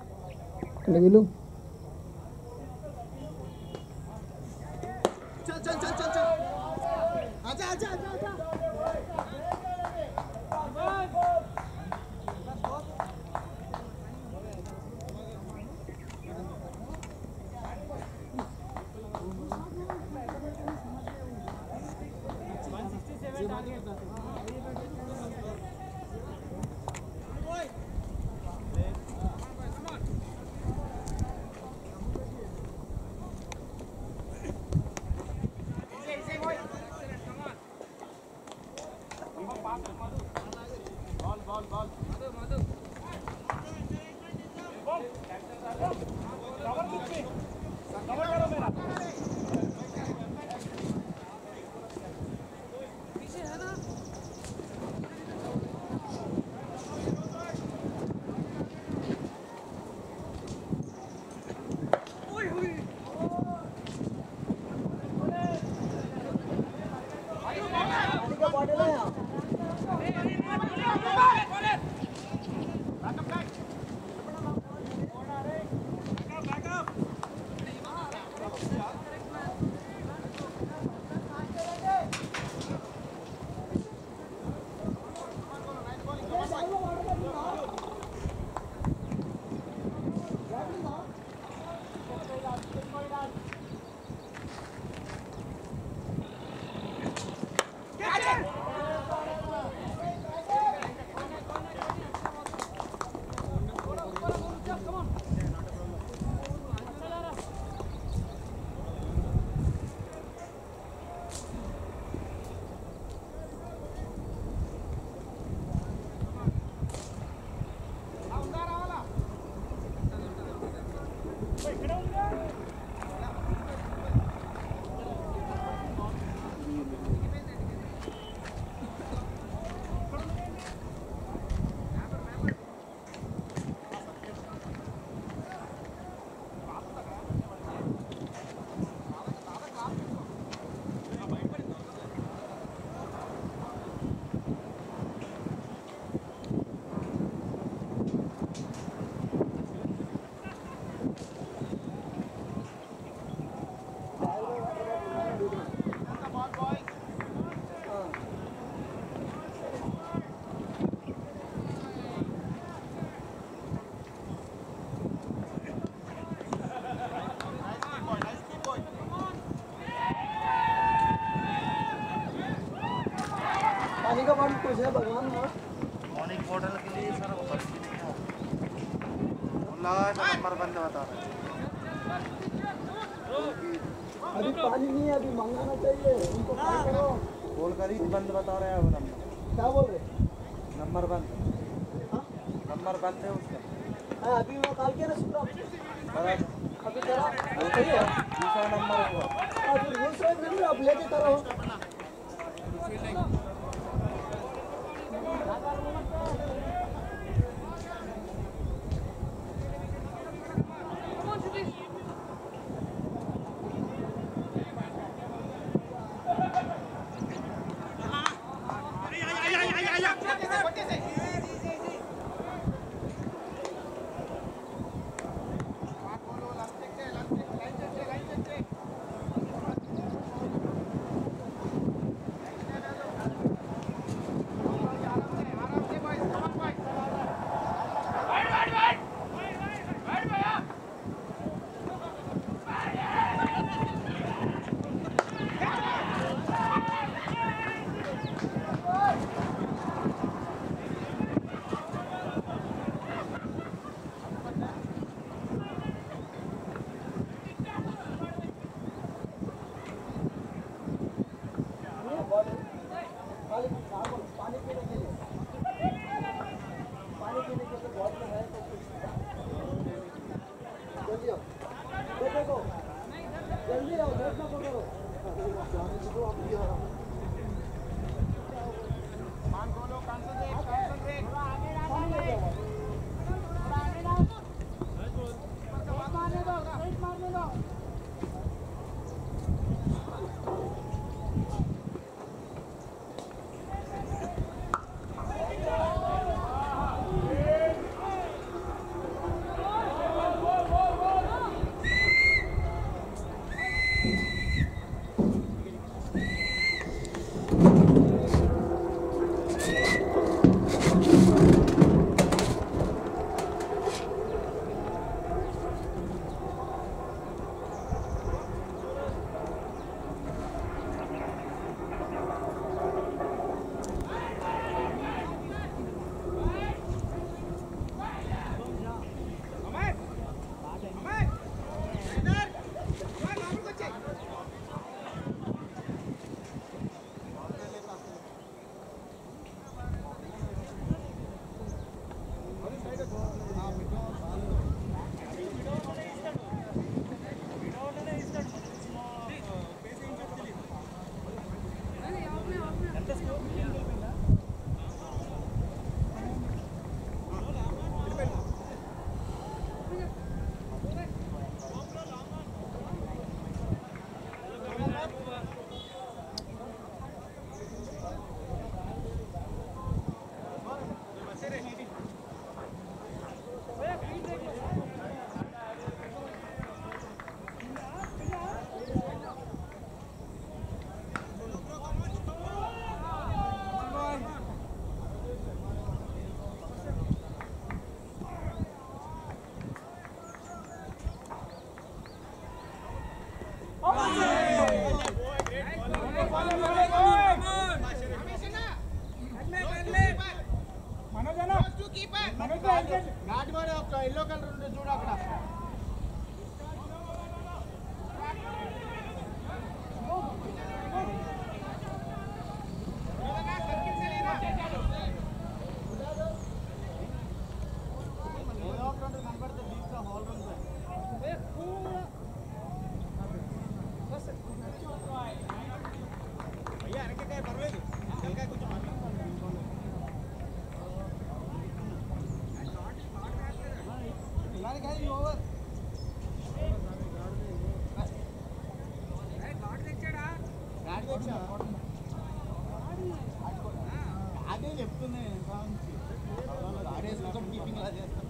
ఇక్కడ వీళ్ళు जय भगवान हाँ। मॉर्निंग मॉडल के लिए सर वो बस नहीं है बोला है नंबर बंद बता रहा है अभी पानी नहीं है अभी मंगाना चाहिए उनको क्या करो बोल कर ही बंद बता रहा है वो नंबर क्या बोल रहे नंबर बंद हाँ? नंबर बंद है उसका हाँ, अभी वो कॉल किया ना सुप्रा बता दो। अभी करा सही है दूसरा नंबर हुआ हाँ, फिर दूसरा एक नंबर आप लेके करो पानी पीने के लिए पानी पीने के लिए बॉटल है तो कुछ जल्दी आओ देखो देखो जल्दी आओ लेट ना करो जाने दो आप भी आओ पानी ले जाओ ఎల్లో కలర్ ఉంటుంది చూడు అక్కడ అదే చెప్తుంది ఆడేసుకుంటాం కీపింగ్ అలా చేస్తాం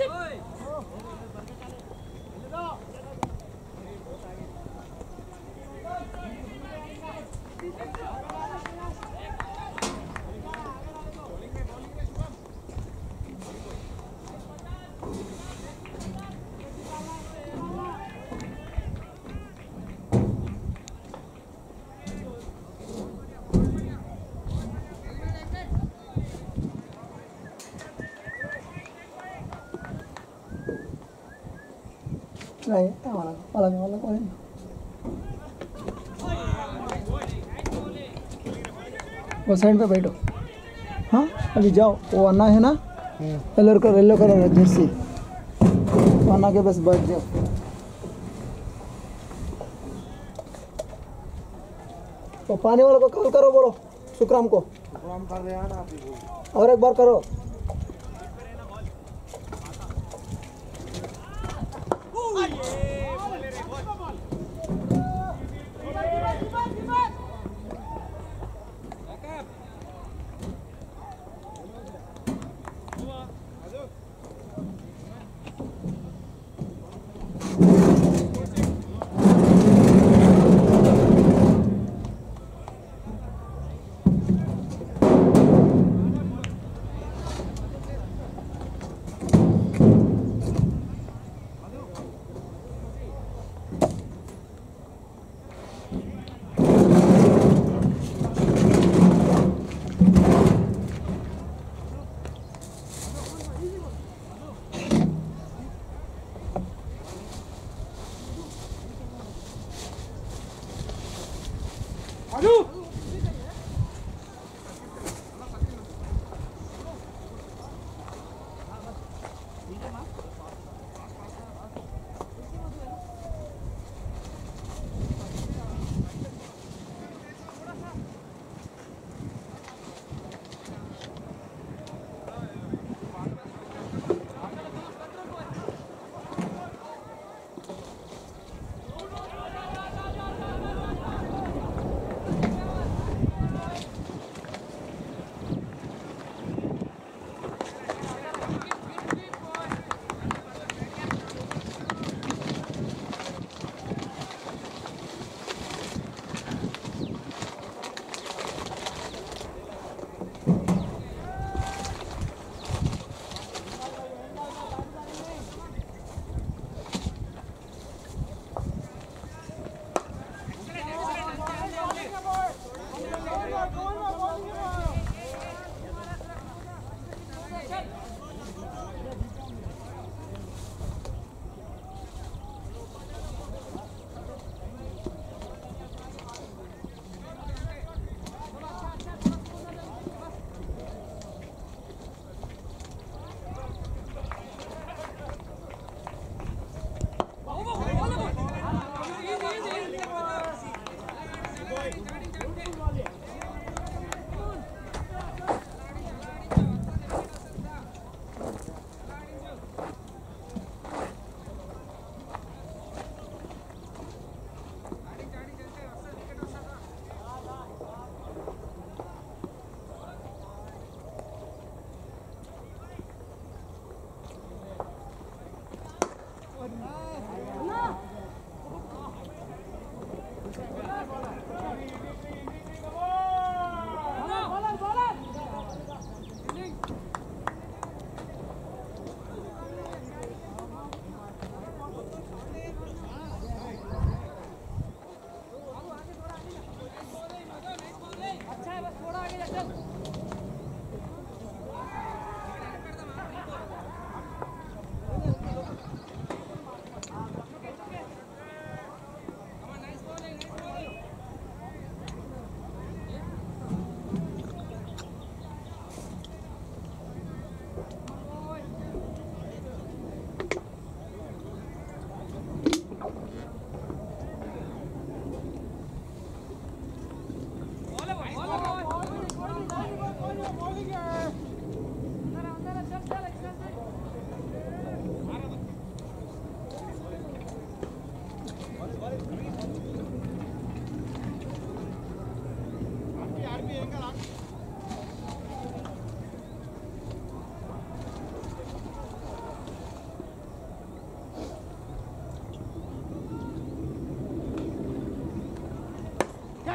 नहीं अलग अलग अलग कोई नहीं वो साइड पे बैठो हाँ अभी जाओ वो अन्ना है ना yellow colour yellow colour jersey वो अन्ना के बस बैठ जाओ तो पानी वाले को कॉल करो बोलो सुखराम को प्रोग्राम कर रहे हैं ना आप ही बोल और एक बार करो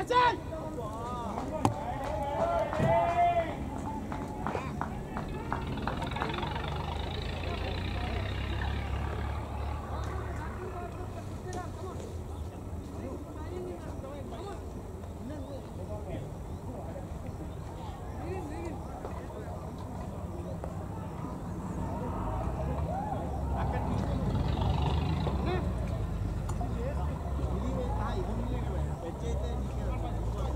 ఇది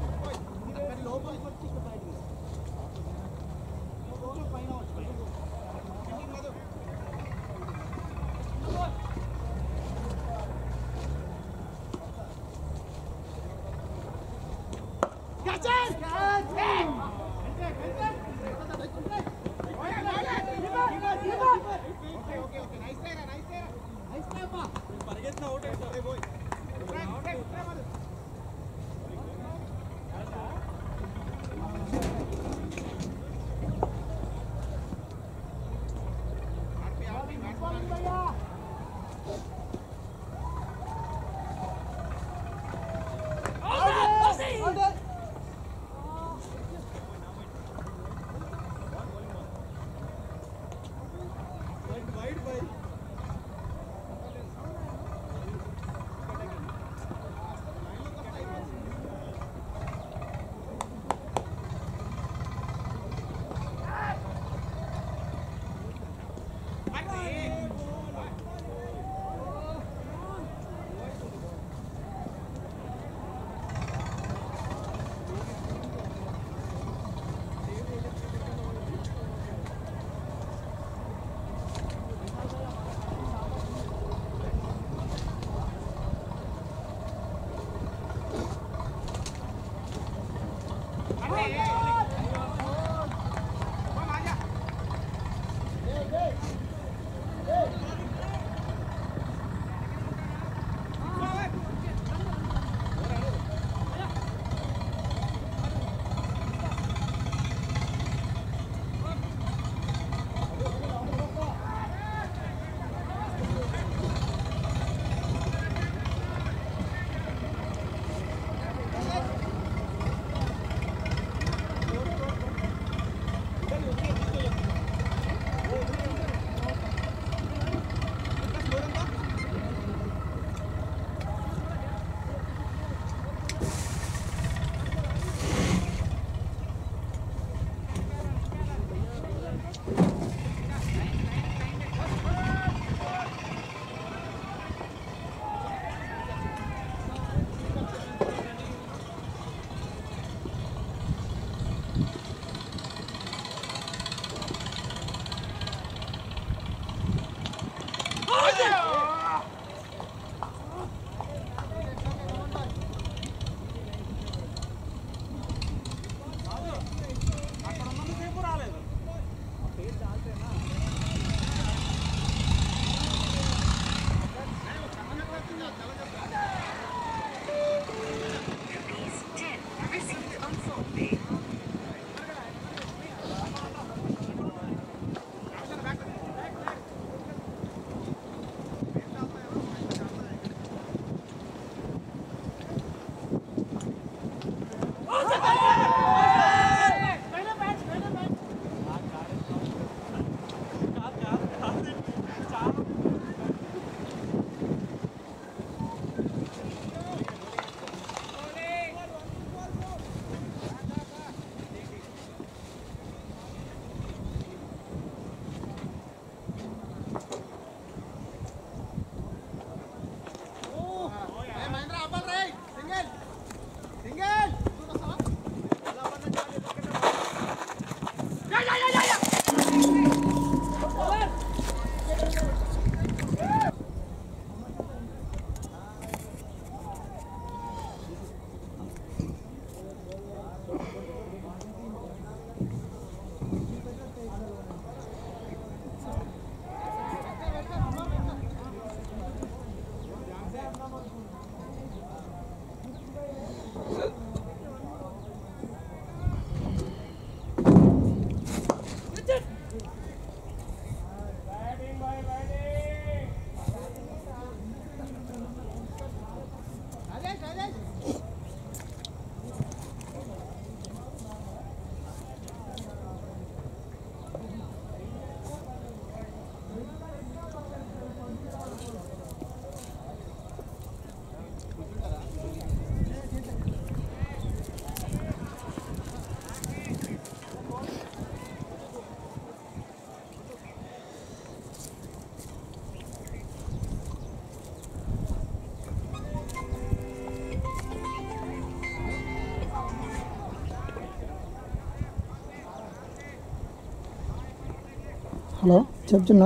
హలో చెప్తున్నా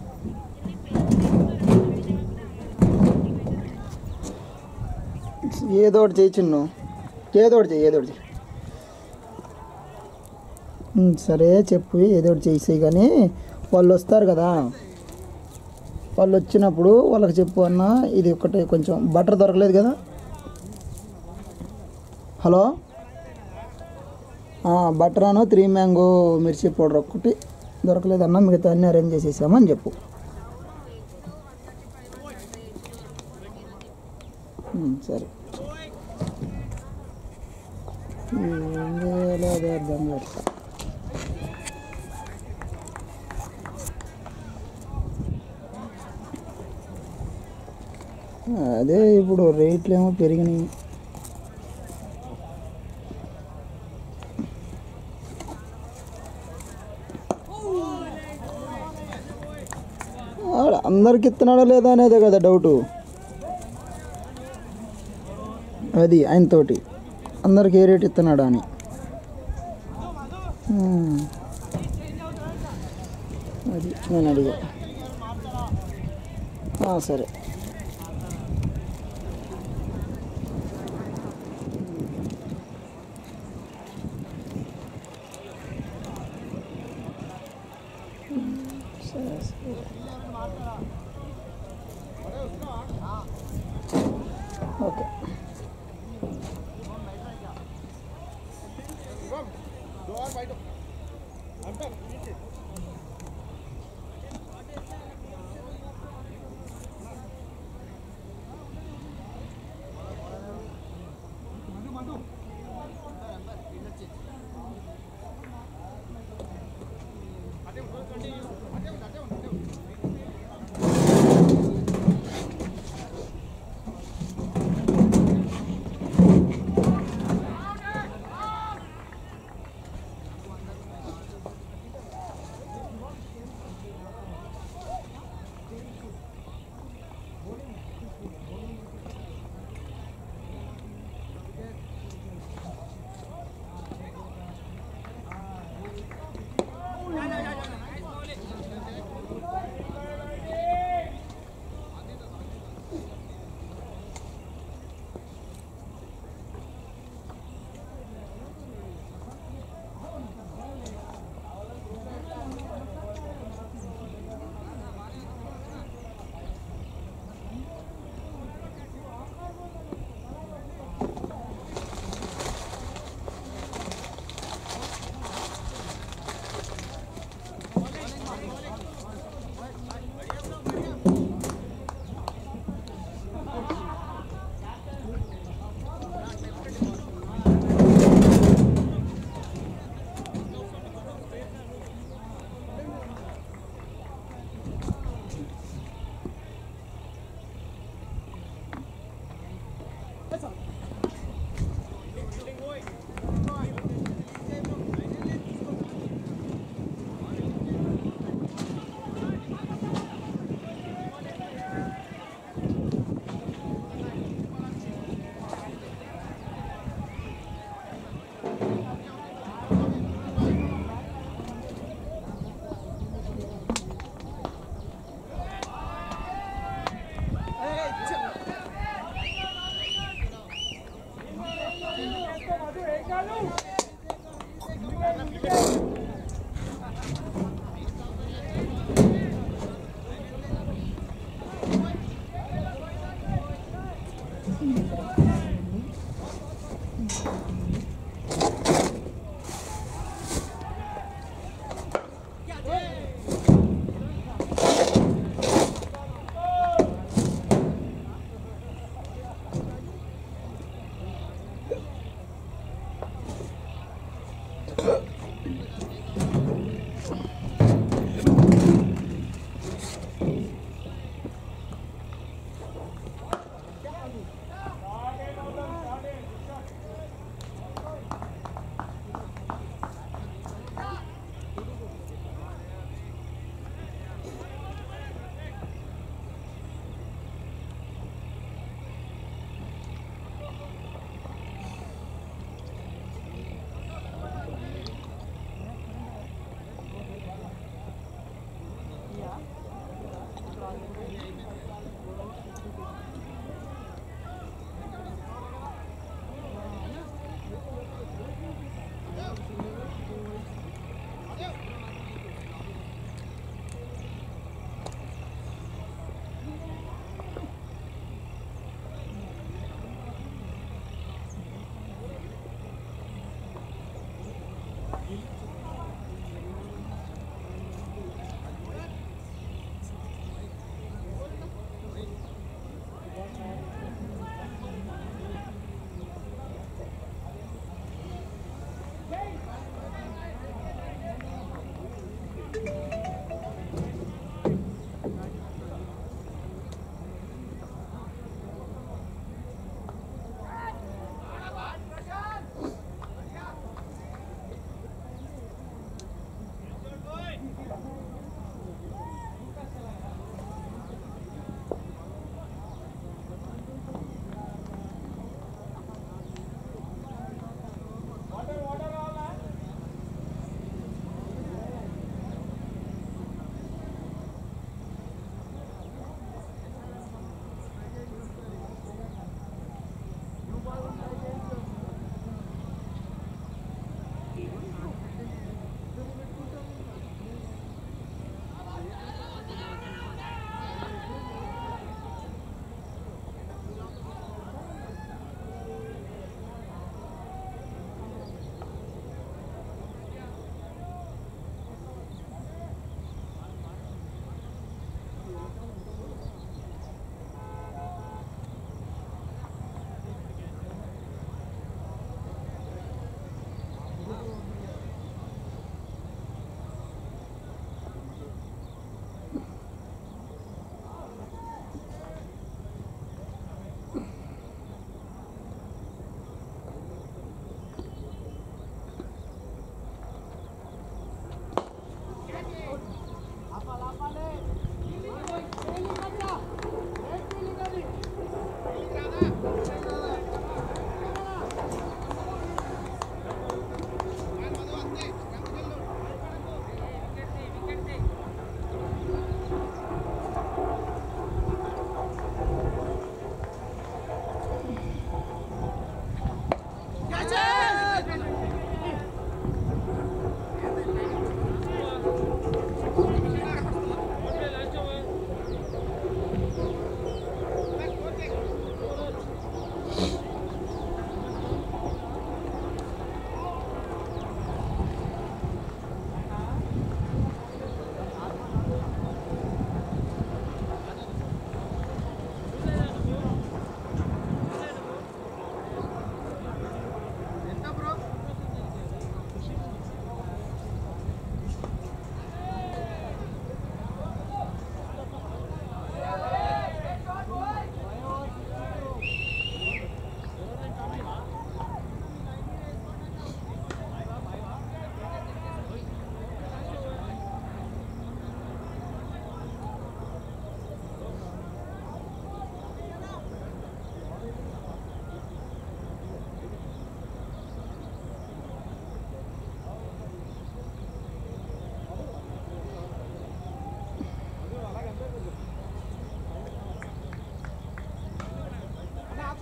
ఏదో ఒకటి చేయి చిన్ను ఏదో ఒకటి చేయి ఏదో ఒకటి చేయి ఉమ్, సరే చెప్పు ఏదో ఒకటి చేసేయి కానీ వాళ్ళు వస్తారు కదా వాళ్ళు వచ్చినప్పుడు వాళ్ళకి చెప్పు అన్న ఇది ఒకటి కొంచెం బటర్ దొరకలేదు కదా హలో బటర్ అను త్రీ మ్యాంగో మిర్చి పౌడర్ ఒక్కటి దొరకలేదన్నా మిగతా అన్నీ అరేంజ్ చేసేసామని చెప్పు ఉమ్, సరే ఏం చేయాలో అదే అర్థం కాదు అదే ఇప్పుడు రేట్లు ఏమో పెరిగినాయి ఆడ అందరికి ఇస్తున్నాడా లేదా అనేదే కదా డౌటు అది ఆయనతోటి అందరికి ఏ రేట్ ఇస్తున్నాడా అని ఉమ్. అది నేను అడిగా ఆ, సరే సరే సరే ఓకే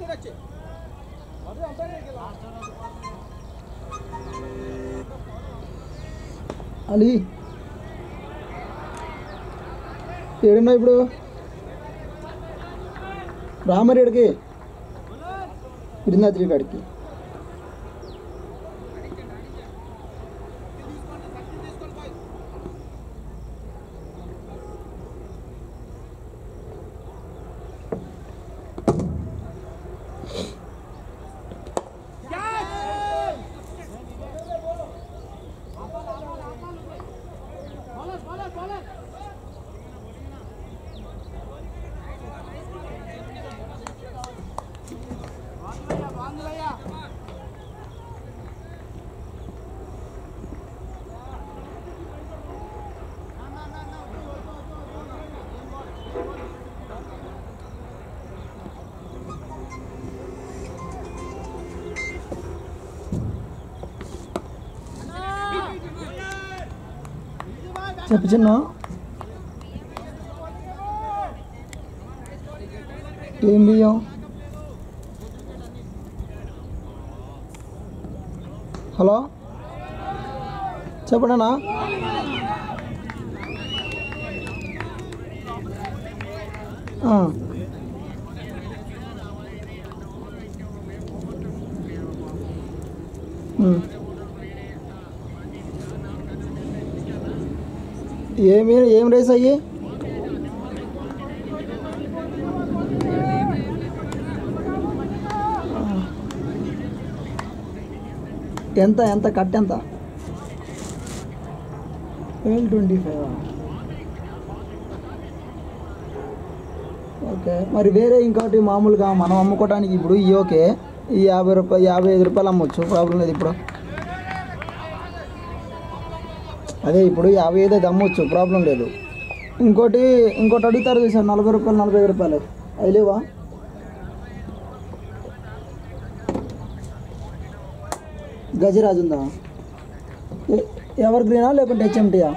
సైడ్ వచ్చి మధు అంతా అలీ ఏడున్నావు ఇప్పుడు రామరేడికి బృందాద్రి కాడికి చెప్పు చిన్న ఏం బియ్యం హలో చెప్పడనా ఏమి ఏం రేస్ అయ్యి ఎంత ఎంత కట్ ఎంత ట్వెల్వ్ ట్వంటీ ఫైవ్ ఓకే మరి వేరే ఇంకోటి మామూలుగా మనం అమ్ముకోవడానికి ఇప్పుడు ఈ ఓకే ఈ యాభై రూపాయలు యాభై ఐదు రూపాయలు అమ్మొచ్చు ప్రాబ్లం లేదు ఇప్పుడు అదే ఇప్పుడు యాభై ఐదు అయితే అమ్మొచ్చు ప్రాబ్లం లేదు ఇంకోటి ఇంకోటి అడుగుతారు చూసారు నలభై రూపాయలు నలభై ఐదు రూపాయలు అవి లేవా గజరాజ్ ఉందా ఎ- ఎవర్ గ్రీనా లేకుంటే హెచ్ఎంటీయా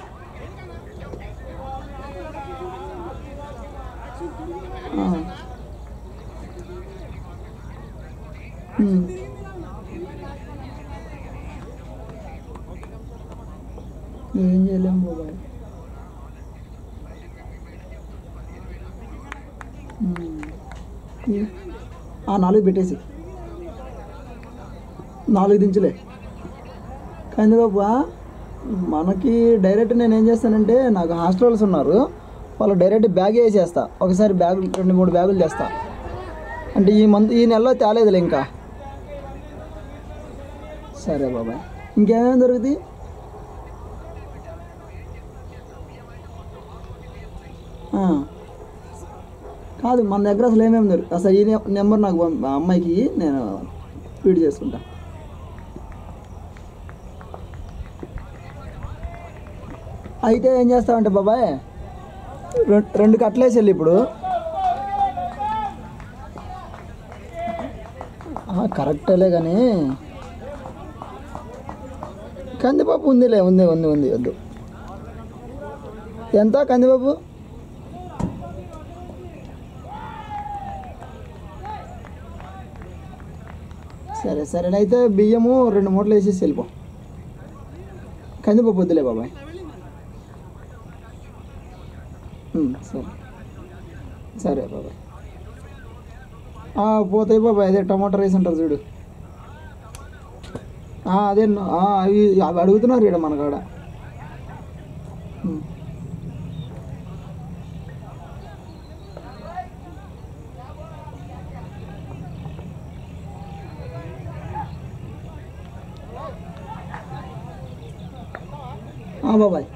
ఏం చేయలేము బాబాయ్ ఉమ్. ఈ- ఆ నాలుగు పెట్టేసి నాలుగు దించులే కందిబాబు మనకి డైరెక్ట్ నేను ఏం చేస్తానంటే నాకు హాస్టల్స్ ఉన్నారు వాళ్ళు డైరెక్ట్ బ్యాగ్ వేసేస్తా ఒకసారి బ్యాగ్ రెండు మూడు బ్యాగులు చేస్తా అంటే ఈ మంత్ ఈ నెలలో తేలేదులే ఇంకా సరే బాబాయ్ ఇంకేమేమి దొరుకుతాయి ఆ. కాదు మన దగ్గర అసలు ఏమేమి దొరికి అసలు ఈ నె- నెంబర్ నాకు పంప- ఆ అమ్మాయికి ఇయ్యి, నేను ఫీడ్ చేసుకుంటా అయితే ఏం చేస్తావంటే బాబాయ్ రెం- రెండు కట్టలేసి వెళ్ళి ఇప్పుడు ఆ, కరెక్టేలే కానీ కందిపప్పు ఉందిలే ఉంది ఉంది ఉంది వద్దు ఎంత కందిపప్పు సరే సరే అయితే బియ్యము రెండు మూటలు వేసేసి వెళ్ళిపో కందిపప్పు వద్దులే బాబాయ్ ఉమ్, సరే సరే బాబాయ్ ఆ, పోతాయి బాబాయ్ అదే టమాటా రైస్ అంటారు చూడు ఆ, అదే న- ఆ, అవి అవి అడుగుతున్నారు ఇక్కడ మన కాడ ఉమ్. ఆ, బాబాయ్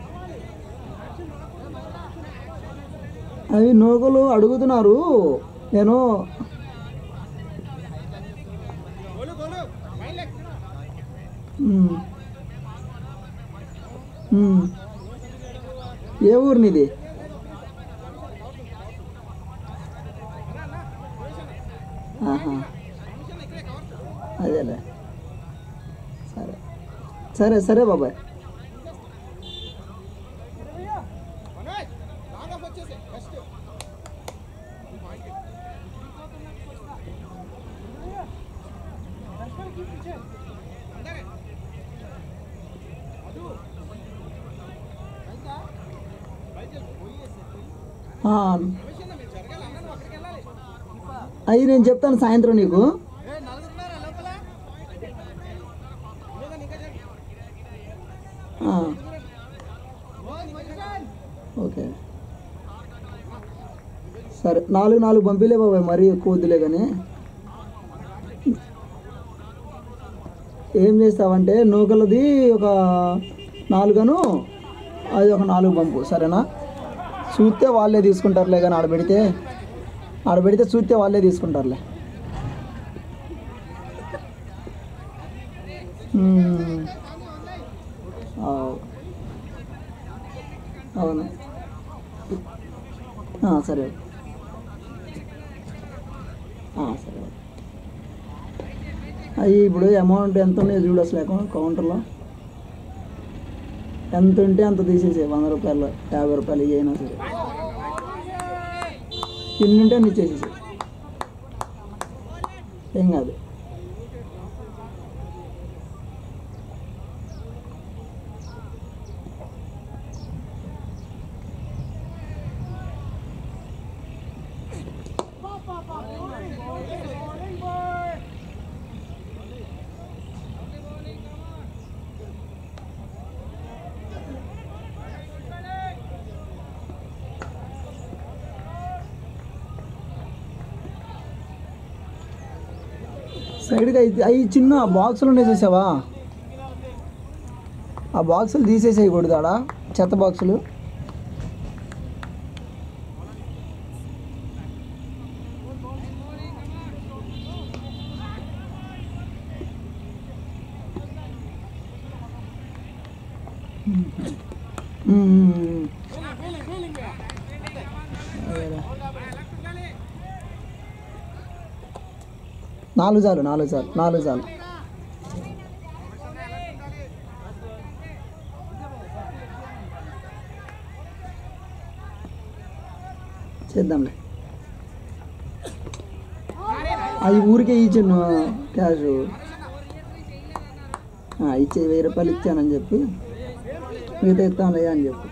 అవి నూకలు అడుగుతున్నారు నేను గోలు గోలు ఫైన్ లెగ్ ఉమ్. ఉమ్. ఏ ఊరు నీది ఆహా అదేలే సరే సరే సరే బాబాయ్ మనోజ్ లాగ్ ఆఫ్ వచ్చేసి బెస్ట్ ఆ. అయ్యి నేను చెప్తాను సాయంత్రం నీకు ఆ. ఓకే సరే నాలుగు నాలుగు పంపిలే బాబాయ్ మరీ ఎక్కువ వద్దులే కానీ ఏం చేస్తావంటే నూకలది ఒక నాలుగను అది ఒక నాలుగు పంపు సరేనా చూస్తే వాళ్ళే తీసుకుంటారులే కానీ ఆడ పెడితే ఆడ పెడితే చూస్తే వాళ్ళే తీసుకుంటారులే మ్మ్. ఆవ్. అవును ఆ, సరే ఆ, సరే అవి ఇప్పుడు అమౌంట్ ఎంత ఉన్నాయో చూడు అసలు అకౌంట్ కౌంటర్లో ఎంత ఉంటే అంత తీసేసే వంద రూపాయలు యాభై రూపాయలు ఇవి అయినా సరే ఎన్ని ఉంటే అన్ని ఇచ్చేసేసి ఏం కాదు సైడ్గా అయితే అవి చిన్న బాక్సులు ఉన్నాయి చూసావా ఆ బాక్సులు తీసేసేయకూడదు ఆడ చెత్త బాక్సులు మ్మ్. అదేరా. నాలుగు చాలు నాలుగు చాలు నాలుగు చాలు చేద్దాంలే అది ఊరికే ఇచ్చాను క్యాష్ ఆ, ఇచ్చే వెయ్యి రూపాయలు ఇచ్చానని చెప్పి మిగతా ఇస్తానులే అని చెప్పి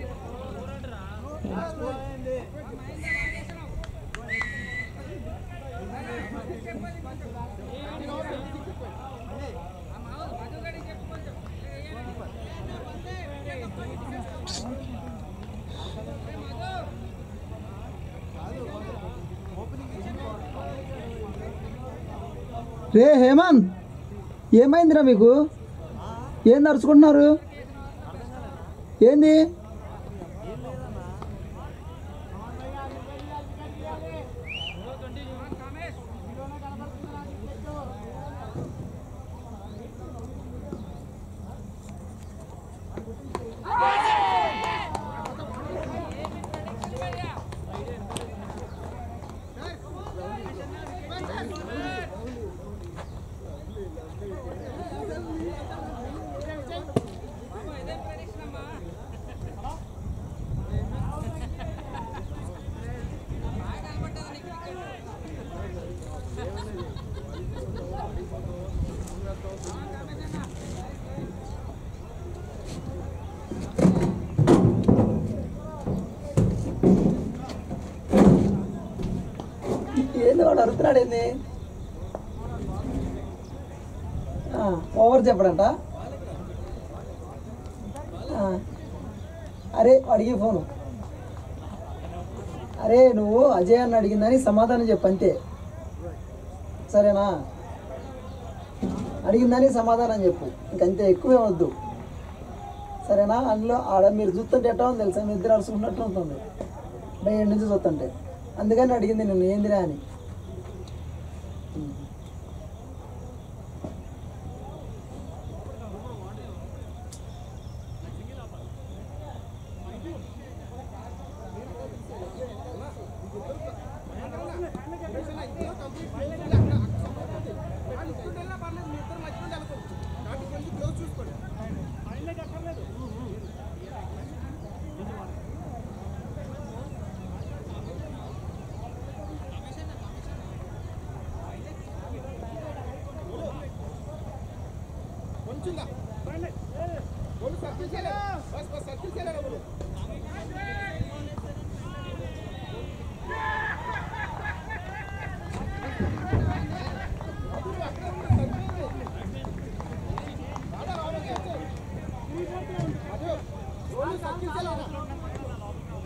రే హేమంత్ ఏమైందిరా మీకు ఏం నడుచుకుంటున్నారు ఏంది ఏంది వాడు అరుతున్నాడు ఏంది ఆ, ఓవర్ చెప్పడంట ఆ. అరే అడిగి ఫోను అరే నువ్వు అజయ్ అన్న అడిగిందని సమాధానం చెప్పు అంతే సరేనా అడిగిందని సమాధానం చెప్పు ఇంకంతే ఎక్కువే వద్దు సరేనా అందులో ఆడ మీరు చూస్తుంటే ఎట్టా ఉంది తెలుసా మీ ఇద్దరు అరుచుకున్నట్టు ఉంటుంది బయట నుంచి చూస్తుంటే అందుకని అడిగింది నేను ఏందిరా అని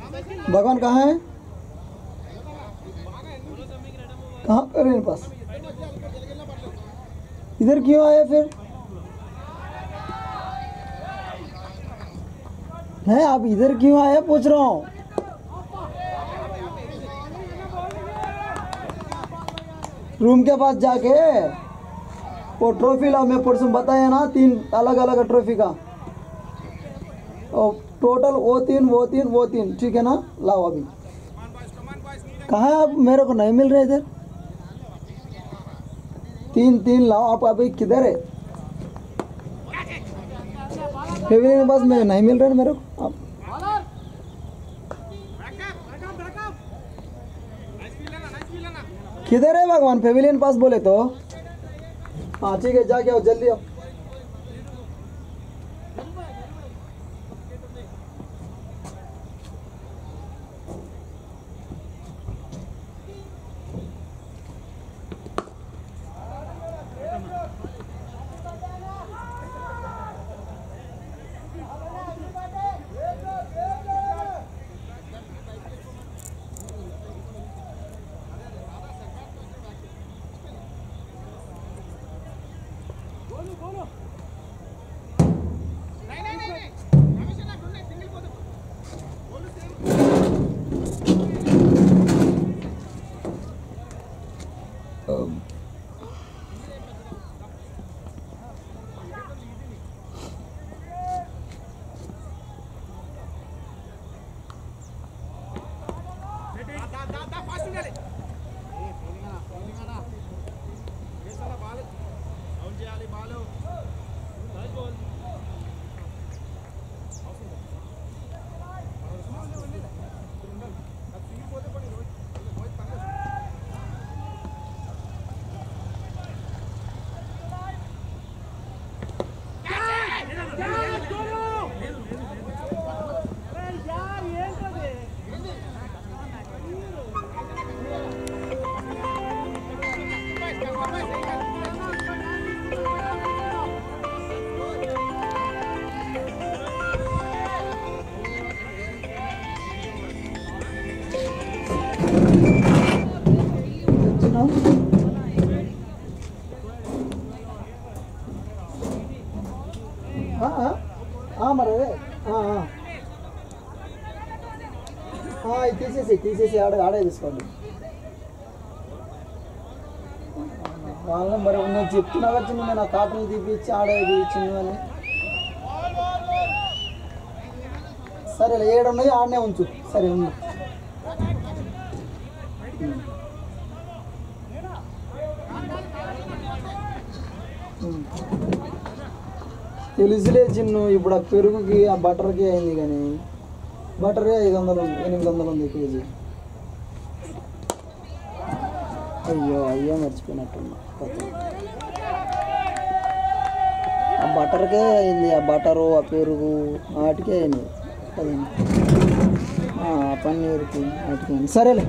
भगवान कहाँ है कहाँ पेविलियन पास इधर क्यों आए फिर नहीं आप इधर क्यों आए पूछ रहा हूँ रूम के पास जाके वो ट्रॉफी लाओ मैं परसों बताया ना तीन अलग अलग ट्रॉफी का और टोटल वो तीन वो तीन वो तीन ठीक है ना लाओ अभी कहाँ है आप मेरे को नहीं मिल रहे इधर तीन तीन लाओ आप अभी किधर है पेविलियन के पास में नहीं मिल रहे मेरे को आप किधर है भगवान पेविलियन पास बोले तो हाँ ठीक है जाके आओ जल्दी आओ हाँ हाँ हाँ మరి అదే ఆ, ఆ. ఆ, ఇది తీసేసి తీసేసి ఆడ ఆడే తీసుకోండి వాళ్ళని మరి నేను చెప్తున్నా వచ్చి నేను ఆ కాటన్ తీపిచ్చి ఆడే ఇచ్చింది అని సరే ఏడు ఉన్నాయి ఆడనే ఉంచు సరే ఉంది తెలుసులే చిన్ను ఇప్పుడు ఆ పెరుగుకి ఆ బటర్కి అయింది కానీ బటరే ఐదు వందలు ఉంది ఎనిమిది వందలు ఉంది కేజీ అయ్యో అయ్యో మర్చిపోయినట్టున్నా కొత్త. ఆ బటర్కే అయింది ఆ బటరు ఆ పెరుగు వాటికే అయింది అది ఆ పన్నీర్కి వాటికి అయింది సరేలే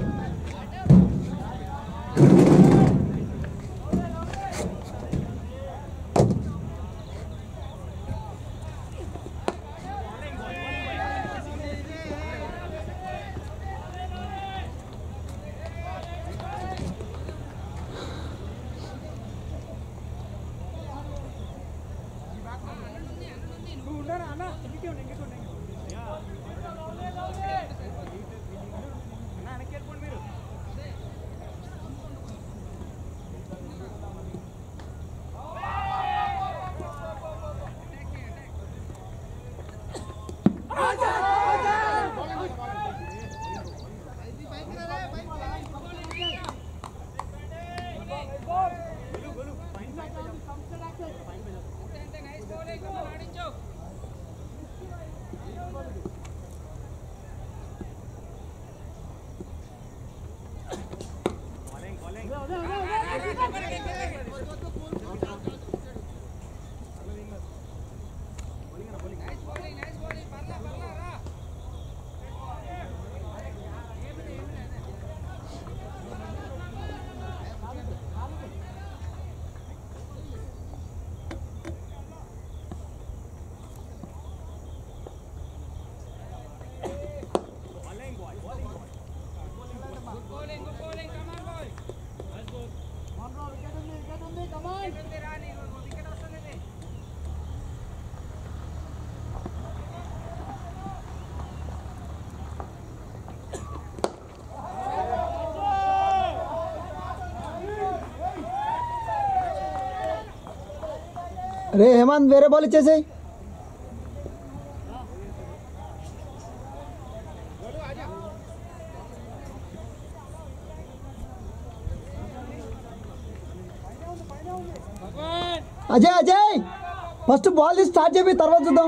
నువ్వు ఉండరా అన్న ఇంకే ఉండు ఇంకే ఉండు అన్న వెనక్కి వెళ్ళిపోండి మీరు రే హేమంత్ వేరే బాల్ ఇచ్చేసాయి అజయ్ అజయ్ ఫస్ట్ బాల్ తీసి స్టార్ట్ చేయి తర్వాత చూద్దాం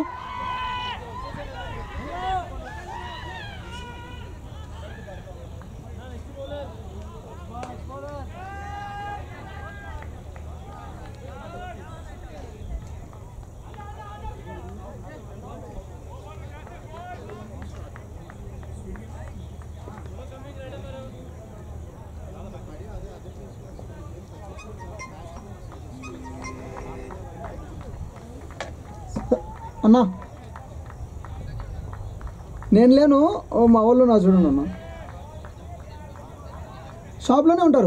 అన్నా నేను లేను ఓ మా వాళ్ళు నా చూడండి అన్న షాప్లోనే ఉంటారు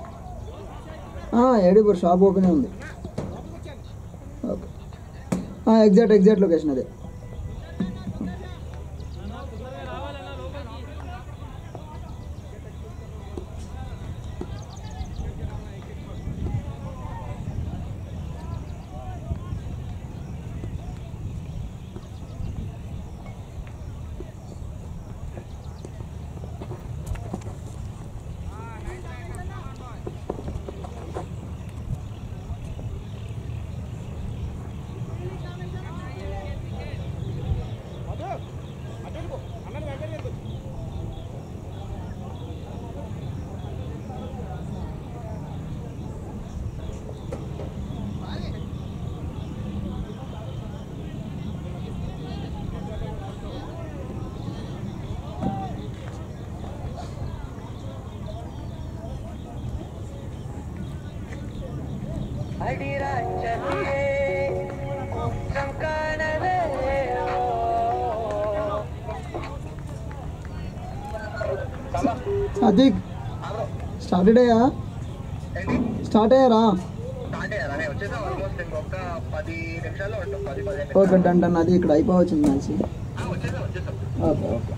ఏడిపూర్ షాప్ ఓపెనే ఉంది ఓకే ఎగ్జాక్ట్ ఎగ్జాక్ట్ లొకేషన్ అదే సాత్విక్ స్టార్టెడ్ అయ్యా స్టార్ట్ అయ్యారా ఓకే డన్ డన్ అది ఇక్కడ అయిపోవచ్చింది మ్యాచ్ ఓకే ఓకే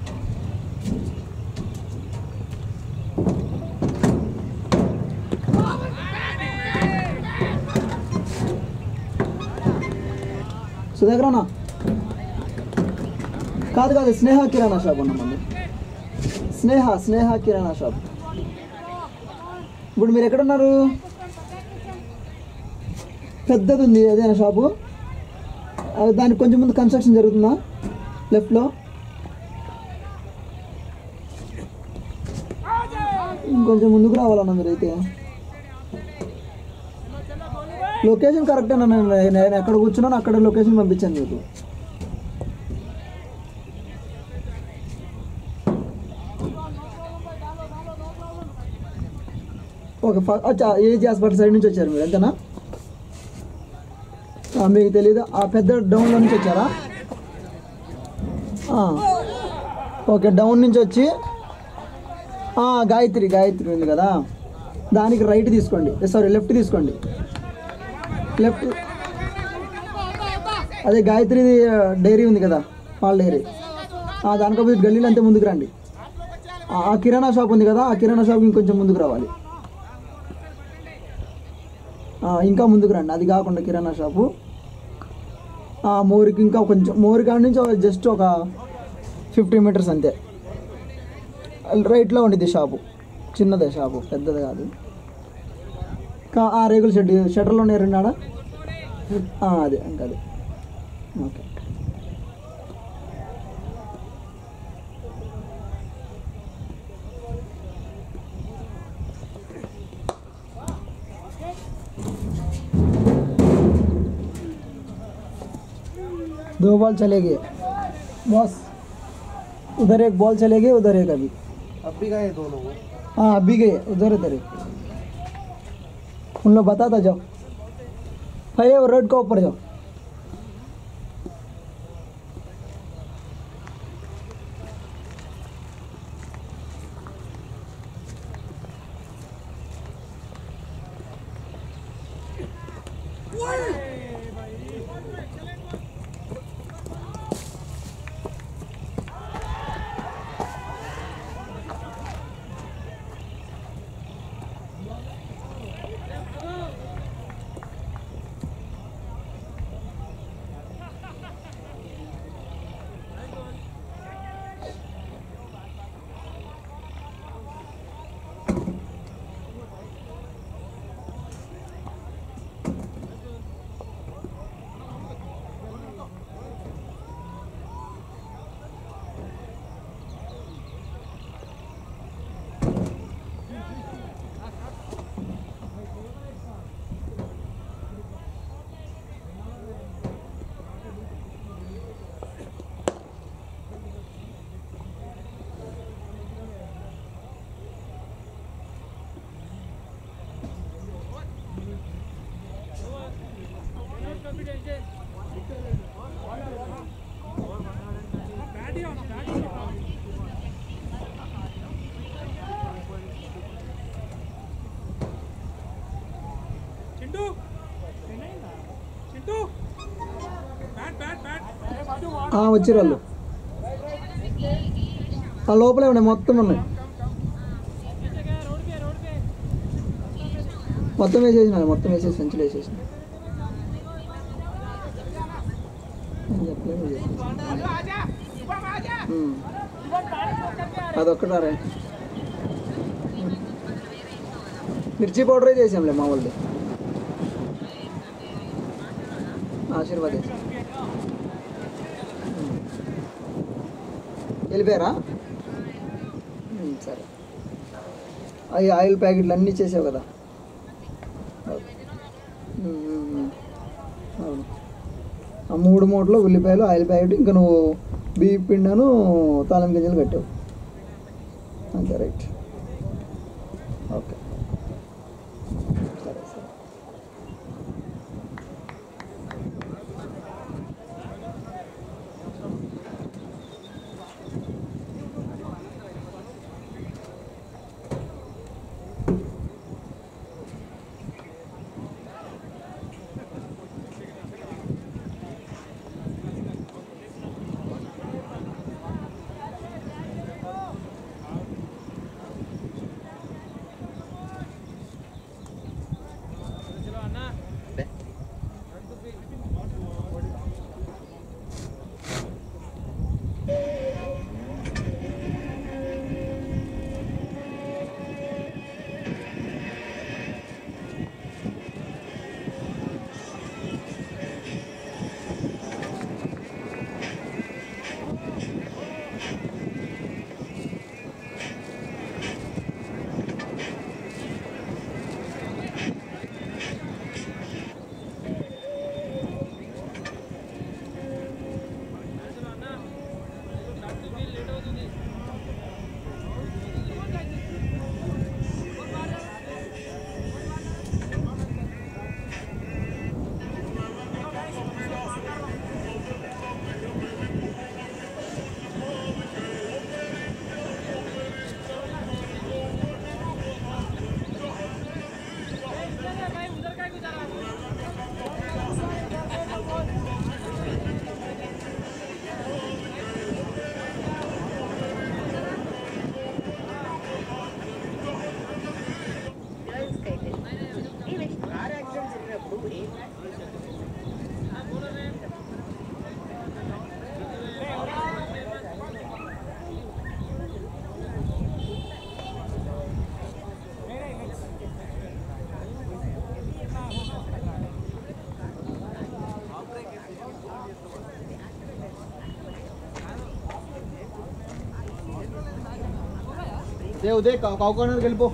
సుధాకరనా కాదు కాదు స్నేహ కిరాణా షాప్ అన్న మంది స్నేహ స్నేహ కిరాణా షాప్ ఇప్పుడు మీరు ఎక్కడున్నారు పెద్దది ఉంది అదేనా షాపు అది దానికి కొంచెం ముందు కన్స్ట్రక్షన్ జరుగుతుందా లెఫ్ట్లో ఇంకొంచెం ముందుకు రావాలన్న మీరు అయితే లొకేషన్ కరెక్ట్ అన్న నేను నేను ఎక్కడ కూర్చున్నాను అక్కడ లొకేషన్ పంపించాను మీకు ఓకే ఫ- అచ్చా ఏజీ హాస్పిటల్ సైడ్ నుంచి వచ్చారు మీరు అంతేనా ఆ, మీకు తెలియదు ఆ పెద్ద డౌన్లో నుంచి వచ్చారా ఆ, ఓకే డౌన్ నుంచి వచ్చి ఆ, గాయత్రి గాయత్రి ఉంది కదా దానికి రైట్ తీసుకోండి సారీ లెఫ్ట్ తీసుకోండి లెఫ్ట్ అదే గాయత్రి డైరీ ఉంది కదా పాల డైరీ ఆ, దానికి పోయి గల్లీలో అంతే ముందుకు రండి ఆ ఆ కిరాణా షాప్ ఉంది కదా ఆ కిరాణా షాప్ ఇంకొంచెం ముందుకు రావాలి ఆ, ఇంకా ముందుకు రండి అది కాకుండా కిరాణా షాపు ఆ, మోరికి ఇంకా కొంచెం మోరి కాడ నుంచి ఒక జస్ట్ ఒక ఫిఫ్టీ మీటర్స్ అంతే రైట్లో ఉండిద్ది షాపు చిన్నదే షాపు పెద్దది కాదు కా- ఆ రేగుల షెడ్ షట్టర్లో ఉన్నాయి రెండు ఆడ ఆ, అదే ఇంకా అదే ఓకే दो बॉल चले गए बॉस उधर एक बॉल चले गए उधर एक अभी अब भी गए दोनों वो हाँ अभी गए उधर उधर एक उन लोग बताता जाओ पहले वो रोड के ऊपर जाओ ఆ, వచ్చిర్రు వాళ్ళు ఆ లోపలే ఉన్నాయి మొత్తం ఉన్నాయి మొత్తం వేసేసిన మొత్తం వేసేసి సంచులు వేసేసిన అని చెప్పలేదు వేసేసిన. ఉమ్. అదొక్కటి రే మిర్చి పౌడరే చేసాంలే మా వాళ్ళది ఆశీర్వాద్ వేసాం. ఉమ్. వెళ్ళిపోయారా ఉమ్, సరే అవి ఆయిల్ ప్యాకెట్లు అన్నీ చేసావు కదా ఓకే. ఉమ్, ఉమ్, ఉమ్. అవును ఆ మూడు మూటలు ఉల్లిపాయలు ఆయిల్ ప్యాకెట్ ఇంకా నువ్వు బియ్య పిండాను తాళం గింజలు కట్టావు అంతే రైట్ ఓకే సరే సరే ఉదయ్ ఉదయ్ కావుకోవడానికి వెళ్ళిపో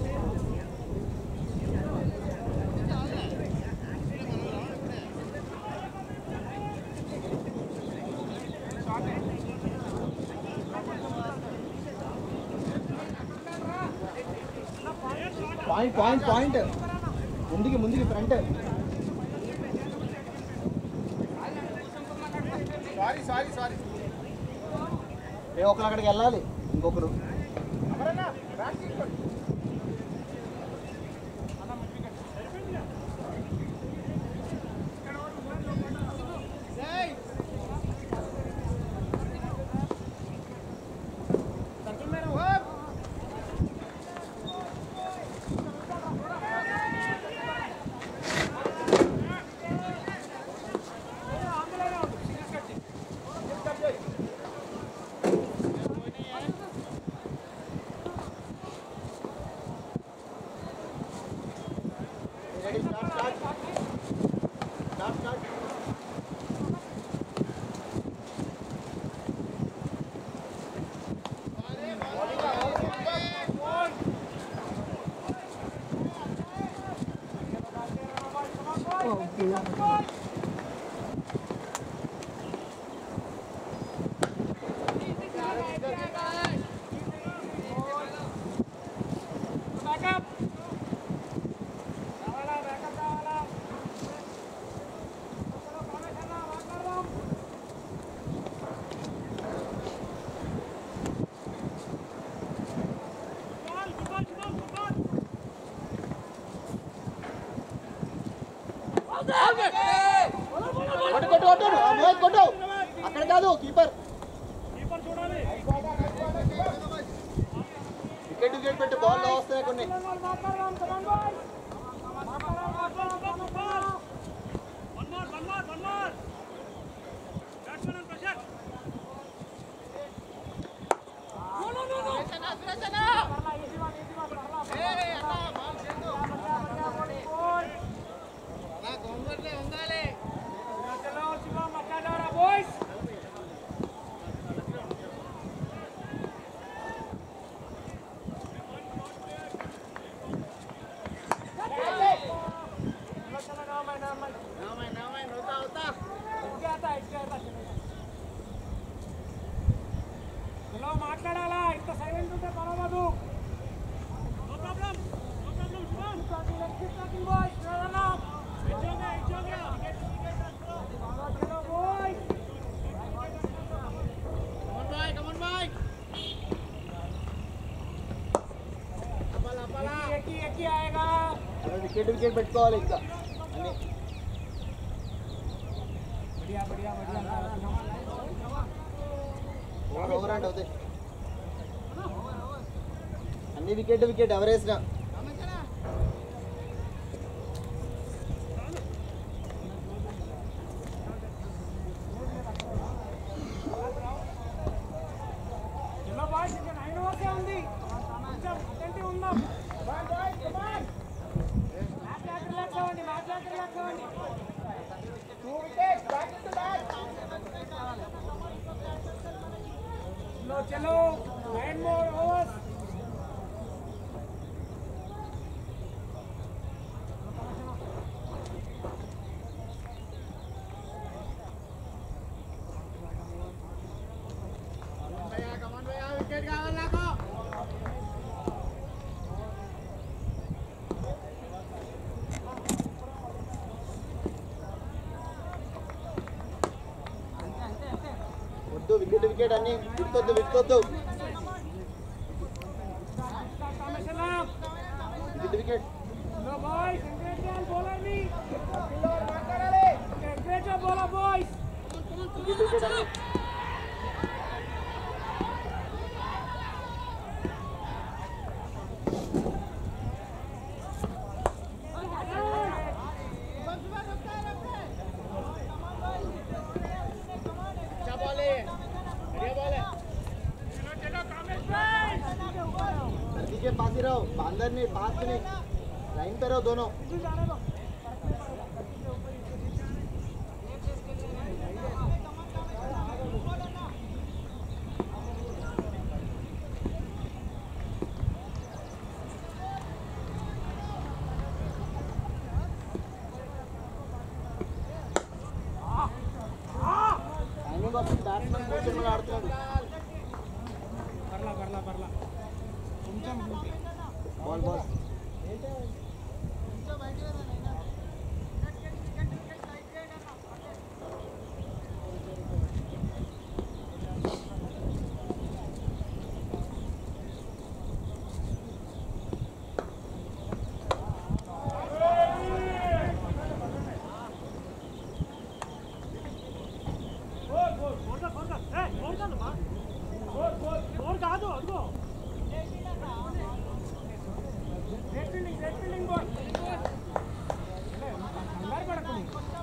పాయింట్ పాయింట్ పాయింట్ ముందుకి ముందుకి ఫ్రంట్ సారీ సారీ సారీ ఏ ఒకరు అక్కడికి వెళ్ళాలి ఇంకొకరు అమరన్నా బ్యాక్ తీసుకోండి కొట్టు కొట్టు కొట్టు కొట్టు కొట్టు అక్కడ అక్కడ కాదు కీపర్ కీపర్ చూడాలి వికెట్ వికెట్ పెట్టి బాల్ వస్తాయి కొన్ని one more one more one more batsmen and pressure boys hello మాట్లాడాలా ఇంత సైలెంట్ ఉంటే పర్వాలేదు నో ప్రాబ్లం నో ప్రాబ్లం శుభం టాకింగ్ బాయ్ చదనా ఇచ్చోగే ఇచ్చోగే వికెట్ వికెట్ చలో boy come on boy come on boy అపలా అపలా ఎక్కి ఎక్కి ఆయేగా వికెట్ వికెట్ పెట్టుకోవాలి ఇంకా అన్ని बढ़िया बढ़िया बढ़िया ఓవర్ ఓవర్ అంటే అవుతాయి అన్ని వికెట్ వికెట్ ఎవరేసినా చలో బాయ్స్ ఇంకా నైన్ ఓవర్సే ఉంది కొంచెం అటెంటివ్ ఉందాం బాయ్ బాయ్ కమాన్ మ్యాచ్ లాక్ రిలాక్స్ అవ్వండి మ్యాచ్ లాక్ రిలాక్స్ అవ్వండి two wickets back to back చలో చలో నైన్ మోర్ ఓవర్స్ వికెట్ కావాలి నాకు వద్దు వికెట్ వికెట్ అన్ని విడుకొద్దు విడుకొద్దు wicket wicket No boys, encourage the bowler ni. Encourage the bowler boys. Wicket wicket అన్ని अच्छा बॉल है बढ़िया बॉल है चलो चलो कामेश भाई धरती के पास ही रहो अंदर नहीं पास में नहीं लाइन पे रहो दोनों जाने दो టైమింగ్ వస్తుంది బ్యాట్స్మెన్ కూర్చొని ఆడుతున్నాడు పర్లా పర్లా పర్లా కొంచెం ball ball four four four దా ఫోర్ దా ఏ ఫోర్ కాదు మా ఫోర్ ఫోర్ ఫోర్ కాదు అదిగో red fielding red fielding ball కంగారు పడకండి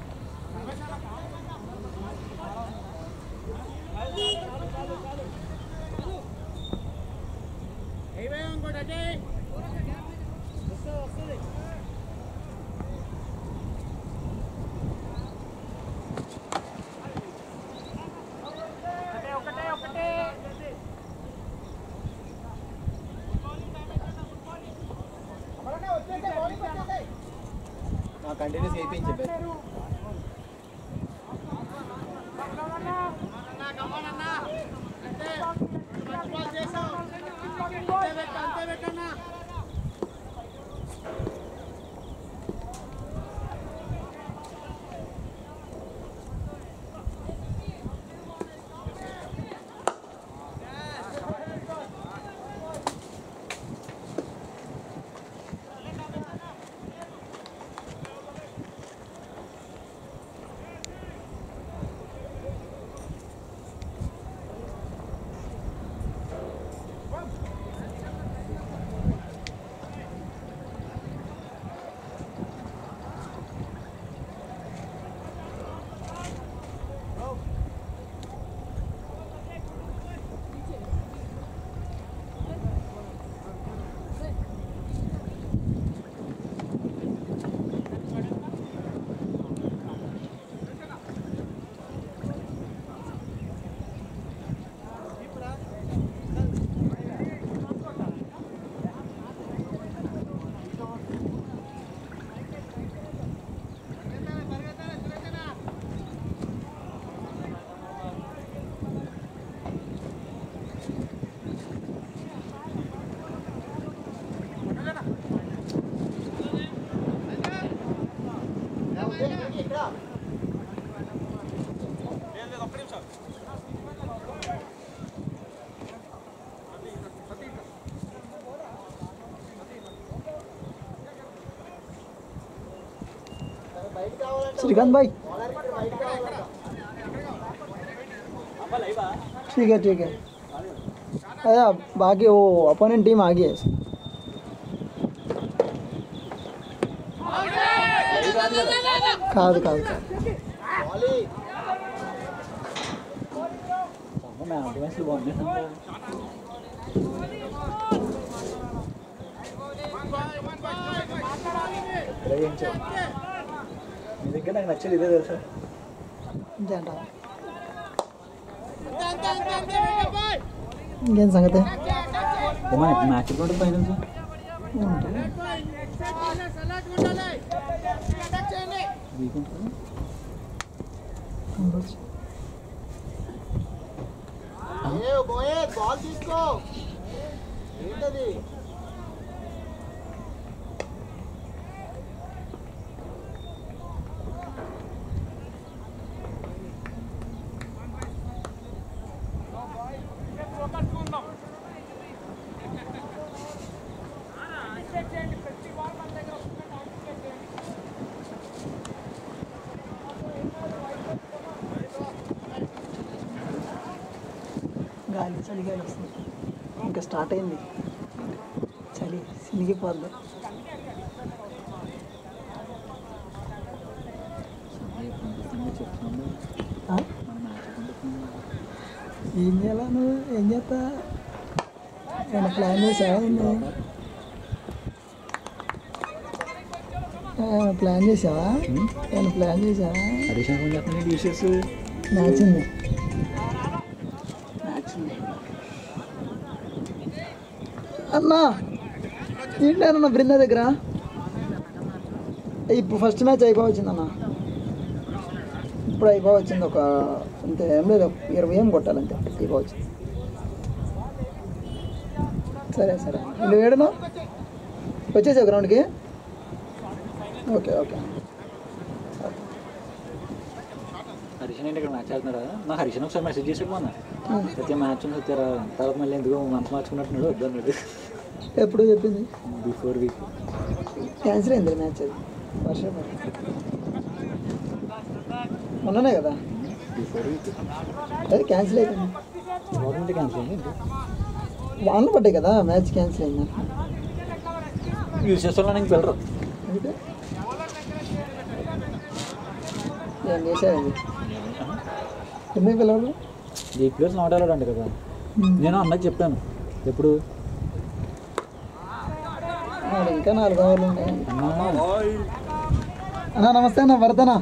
ఏమేమి ఇంకోటి అంటే వస్తుంది వస్తుంది ఒకటే ఒకటే ఒకటే కంటిన్యూస్ వేయించే అంతే పెట్టన్నా श्रीकांत भाई ठीक है ठीक है अरे बाकी वो अपोनेंट टीम आ गई है కాదు కాదు కాదు మీ దగ్గర నాకు నచ్చేది ఇదే తెలుసా అంతే అంటావా ఇంకేం సంగతి ఏమన్నా మ్యాచ్ కూడా ఫైనల్స్ ఏముంటుంది? ఉండొచ్చు. ఏ బోయే బాల్ తీసుకో ఏంటది గాలి చలి గాలి వస్తుంది ఇంకా స్టార్ట్ అయింది చలి సినిగిపోద్ది ఆ? ఏం చేయాలా నువ్వు ఏం చేస్తా ఏమైనా ప్లాన్ చేసావా ఏంది? ఏమైనా ప్లాన్ చేసావా ఏమైనా ప్లాన్ చేసావా హరీష్ ఫోన్ చేస్తున్నాను టీషర్ట్స్ మ్యాచ్ ఉంది మ్యాచ్ ఉంది అన్నా ఏంటన్నా బృంద దగ్గర ఇప్పుడు ఫస్ట్ మ్యాచ్ అయిపోవచ్చింది అన్న ఇప్పుడు అయిపోవచ్చింది ఒక అంతే ఏం లేదు ఒక ఇరవై ఏం కొట్టాలంతే అయిపోవచ్చింది సరే సరే నువ్వు ఏడును వచ్చేసావు గ్రౌండ్కి ఓకే ఓకే హరీషన్ ఏంటి ఇక్కడ మ్యాచ్ ఆడుతున్నారా నా హరీషన్ ఒకసారి మెసేజ్ చేసాడు మొన్న అయితే మ్యాచ్ ఉంది వచ్చారా తర్వాత మళ్ళీ ఎందుకో మనసు మార్చుకున్నట్టున్నాడు వద్దన్నాడు ఎప్పుడు చెప్పింది బిఫోర్ వీక్ క్యాన్సిల్ అయింది మ్యాచ్ అది వర్షం పడి. మొన్ననే కదా బిఫోర్ వీక్ అది క్యాన్సిల్ అయిపోయింది గవర్నమెంట్ క్యాన్సిల్ అయింది వానలు పడ్డాయి కదా మ్యాచ్ క్యాన్సిల్ అయింది యూజ్ చేస్తున్నా నీకు పిల్లరు అందుకే ఏం చేశారు అది ఎందుకు పిల్లలు ఈ ప్లేయర్స్ నాట్ అలౌడ్ అంట కదా నేను అన్నకి చెప్పాను ఎప్పుడు వాడు ఇంకా నాలుగు ఓవర్లు ఉన్నాయి అన్నా అన్నా నమస్తే అన్న భరతనా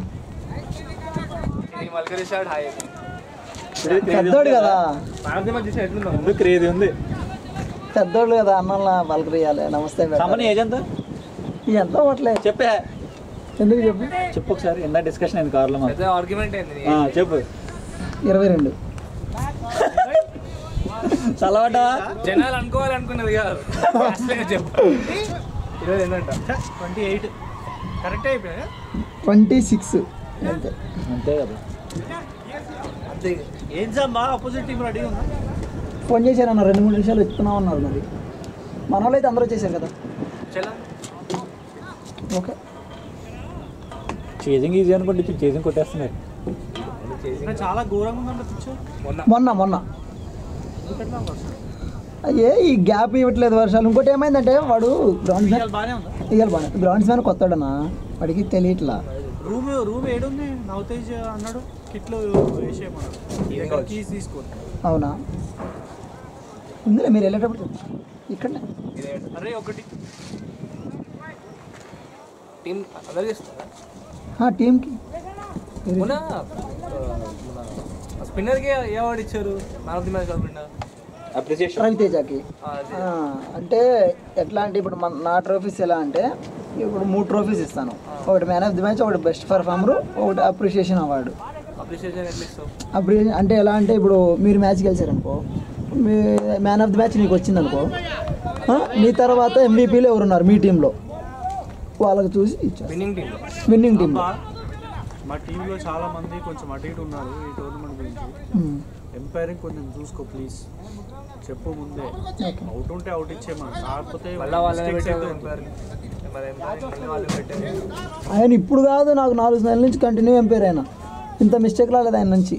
పెద్దోడు కదా ఎందుకు క్రేజ్ ఉంది పెద్దోళ్ళు కదా అన్నల్లా పలకరియాలి నమస్తే పెట్టాలి. సామాన్య ఏజ్ ఎంత ఎంత ఓట్లే చెప్పే ఎందుకు చెప్పు చెప్పు ఒకసారి ఎంత డిస్కషన్ అయింది కార్లో మాకు ఆర్గ్యుమెంట్ ఏంది ఆ, చెప్పు ఇరవై రెండు చల్లబడ్డా జనాలు అనుకోవాలనుకున్నది కాదు చెప్పు ఈరోజు ఏంటంట ట్వంటీ ఎయిట్ కరెక్ట్ అయిపోయా ట్వంటీ సిక్స్ అంతే అంతే కదా అంతే ఏం సార్ ఆపోజిట్ టీం రెడీ ఉందా ఫోన్ చేశారన్న రెండు మూడు నిమిషాలు ఎత్తుకున్నాం అన్నారు మరి మన వాళ్ళు అయితే అందరూ వచ్చేసారు కదా చలా ఓకే చేజింగ్ ఈజీ అనుకుంటే చేజింగ్ కొట్టేస్తున్నారు చాలా ఘోరంగా ఉందంట పిక్చర్ మొన్న మొన్న మొన్న అయ్యే ఈ గ్యాప్ ఇవ్వట్లేదు వర్షాలు ఇంకోటి ఏమైందంటే వాడు గ్రౌండ్ మ్యాన్ బాగానే ఉందా ఇవాళ బాగా గ్రౌండ్స్ మ్యాన్ కొత్తాడనా వాడికి తెలియట్లా రూమ్ రూమ్ ఏడుంది నవతేజ్ అన్నాడు కిట్లో వేసేయమన్నాడు కీస్ తీసుకోండి అవునా ఉందిలే మీరు వెళ్ళేటప్పుడు చెప్పు. ఇక్కడనే అరే ఒకటి టీం అందరికి ఇస్తారా ఆ, టీంకి మొన్న స్పిన్నర్కి ఏ అవార్డు ఇచ్చారు మ్యాన్ ఆఫ్ ది మ్యాచ్ కాకుండా అప్రిసియేషన్ రవితేజకి ఆ, అంటే ఎట్లా అంటే ఇప్పుడు మన నా ట్రోఫీస్ ఎలా అంటే ఇప్పుడు మూడు ట్రోఫీస్ ఇస్తాను ఒకటి మ్యాన్ ఆఫ్ ది మ్యాచ్ ఒకటి బెస్ట్ పర్ఫార్మర్ ఒకటి అప్రిషియేషన్ అవార్డు అప్రిషియేషన్ ఎట్లా ఇస్తావు అప్రిషియేషన్ అంటే ఎలా అంటే ఇప్పుడు మీరు మ్యాచ్ గెలిచారనుకో మీ మ్యాన్ ఆఫ్ ది మ్యాచ్ నీకు వచ్చిందనుకో ఆ, మీ తర్వాత ఎంవీపీలో ఎవరున్నారు మీ టీంలో వాళ్ళకి చూసి ఇచ్చారు విన్నింగ్ టీంలో విన్నింగ్ టీంలో మా టీంలో చాలా మంది కొంచెం అటు ఇటు ఉన్నారు ఈ టోర్నమెంట్ గురించి ఎంపైరింగ్ కొంచెం చూసుకో ప్లీజ్ చెప్పు ముందే అవుట్ ఉంటే అవుట్ ఇచ్చేమని కాకపోతే మళ్ళా వాళ్ళని mistakes పెట్టావు అయితే ఉంటాయి. మరి ఎంపైరింగ్ మళ్ళీ వాళ్ళు పెట్టారు ఆయన ఇప్పుడు కాదు నాకు నాలుగు నెలల నుంచి కంటిన్యూ ఎంపైర్ ఆయన ఇంత మిస్టేక్ రాలేదు ఆయన నుంచి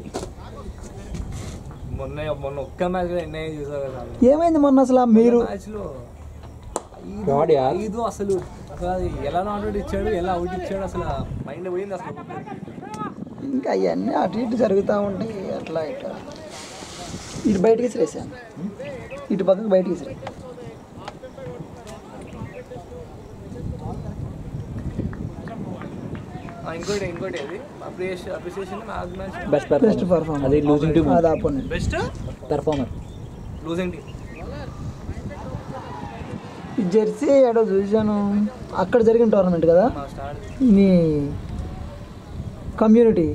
మొన్న మొన్న ఒక్క మ్యాచ్ కూడా ఎన్ఐ చూసావు కదా ఏమైంది మొన్న అసలు ఆ మీరు మ్యాచ్లో God, yeah. ఐదు అసలు అసలు అది ఎలా నాట్ ఇచ్చాడు ఎలా అవుట్ ఇచ్చాడు అసలు మైండ్ పోయింది అసలు ఇంకా అవన్నీ అటు ఇటు జరుగుతూ ఉంటాయి అట్లా ఇట్లా ఇటు బయటికి విసిరేసాను ఇటు పక్కకు బయటికి విసిరే ఆ, ఇంకోటి ఇంకోటి అది appreciation appreciation match match best best performance performance అది లూజింగ్ టీమ్ అది opponent best performer losing team ఈ జెర్సీ ఏడో చూశాను అక్కడ జరిగిన టోర్నమెంట్ కదా మా స్టార్ మీ కమ్యూనిటీ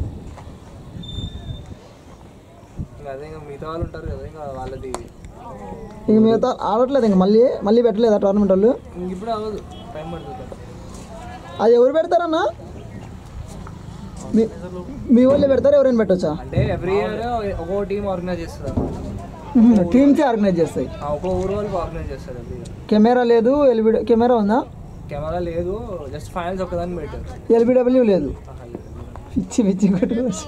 ఇంకా అదే ఇంకా మిగతా వాళ్ళు ఉంటారు కదా ఇంకా వాళ్ళది ఇంక మిగతా ఆడట్లేదు ఇంక మళ్ళీ మళ్ళీ పెట్టలేదా టోర్నమెంట్ వాళ్ళు ఇంక ఇప్పుడు అవ్వదు టైం పడుతుంది అది ఎవరు పెడతారన్నా మీ మీ వాళ్ళే పెడతారా ఎవరైనా పెట్టొచ్చా అంటే ఎవ్రీ ఇయర్ ఒక్కో టీం ఆర్గనైజ్ చేస్తారు టీమ్సే ఆర్గనైజ్ చేస్తాయి ఆ, ఒక్కో ఊరు వాళ్ళకి ఆర్గనైజ్ చేస్తారు ఎవ్రీ ఇయర్ కెమెరా లేదు ఎల్బి కెమెరా ఉందా కెమెరా లేదు జస్ట్ ఫైనల్స్ ఒక్కదాన్ని పెట్టారు ఎల్బిడబ్ల్యూ లేదు ఆహా, లేదు. పిచ్చి పిచ్చి కొట్టుకోవచ్చు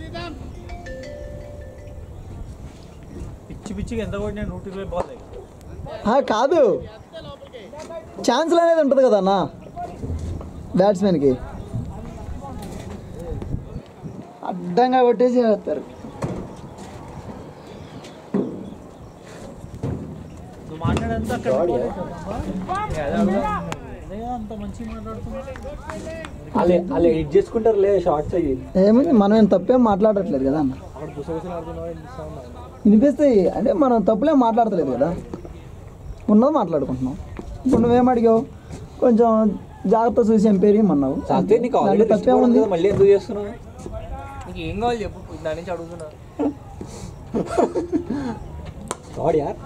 పిచ్చి పిచ్చిగా ఎంత కొట్టినా నూట ఇరవై బాల్ ఆ, కాదు ఛాన్స్లు అనేది ఉంటుంది కదా అన్న బ్యాట్స్మెన్కి అడ్డంగా కొట్టేసి వేస్తారు నువ్వు మాట్లాడంతా అక్కడ అదే అడుగుదాం. అదే కదా అంత మంచిగా మాట్లాడుతున్నావు వాళ్ళు వాళ్ళు ఎడిట్ చేసుకుంటారు లేదా షార్ట్స్ అయ్యి ఏముంది మనం ఏం తప్పేం మాట్లాడట్లేదు కదా అన్న అక్కడ గుసగుసలు ఆడుతున్నావు అనిపిస్తా ఉన్నారు వినిపిస్తాయి అంటే మనం తప్పులేం మాట్లాడతలేదు కదా ఉన్నది మాట్లాడుకుంటున్నాం ఇప్పుడు నువ్వేం అడిగావు కొంచెం జాగ్రత్త చూసి ఎంపేరి అన్నావు అంతే నీకు దాంట్లో ఆల్రెడీ తప్పేముంది మళ్ళీ ఎందుకు చేస్తున్నావు నీకు ఏం కావాలి చెప్పు దాని నుంచి అడుగుతున్నా గాడ్ యార్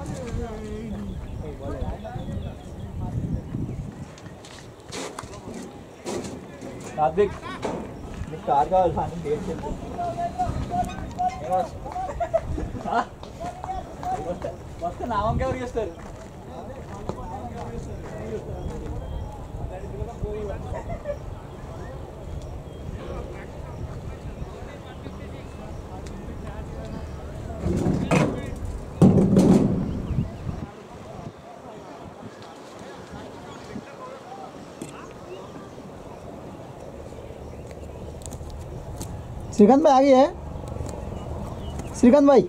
కార్తిక్ నీకు కార్ కావాలి సార్ డేట్ చెప్పు వస్తే వస్తే నా వంక ఎవరు చేస్తారు श्रीकांत भाई आ गए हैं श्रीकांत भाई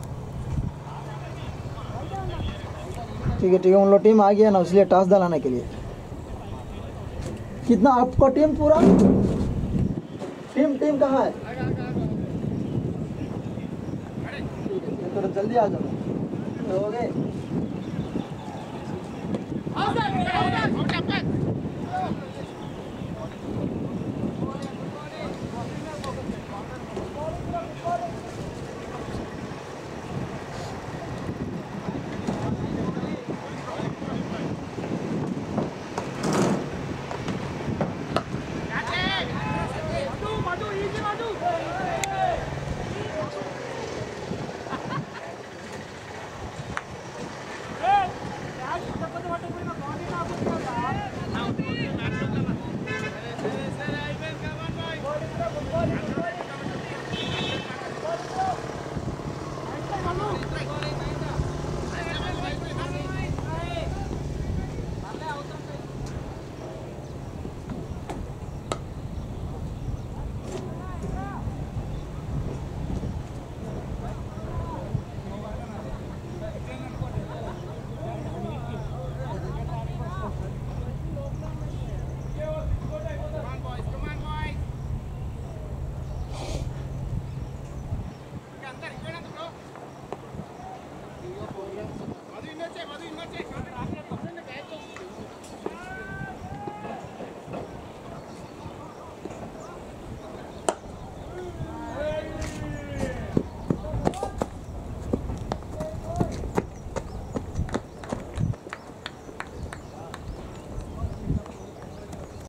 ठीक है ठीक है उन लोग टीम आ गया ना इसलिए टॉस दलाने के लिए कितना आपका टीम पूरा टीम टीम कहाँ है ठीक है, थोड़ा जल्दी आ जाओ हो गए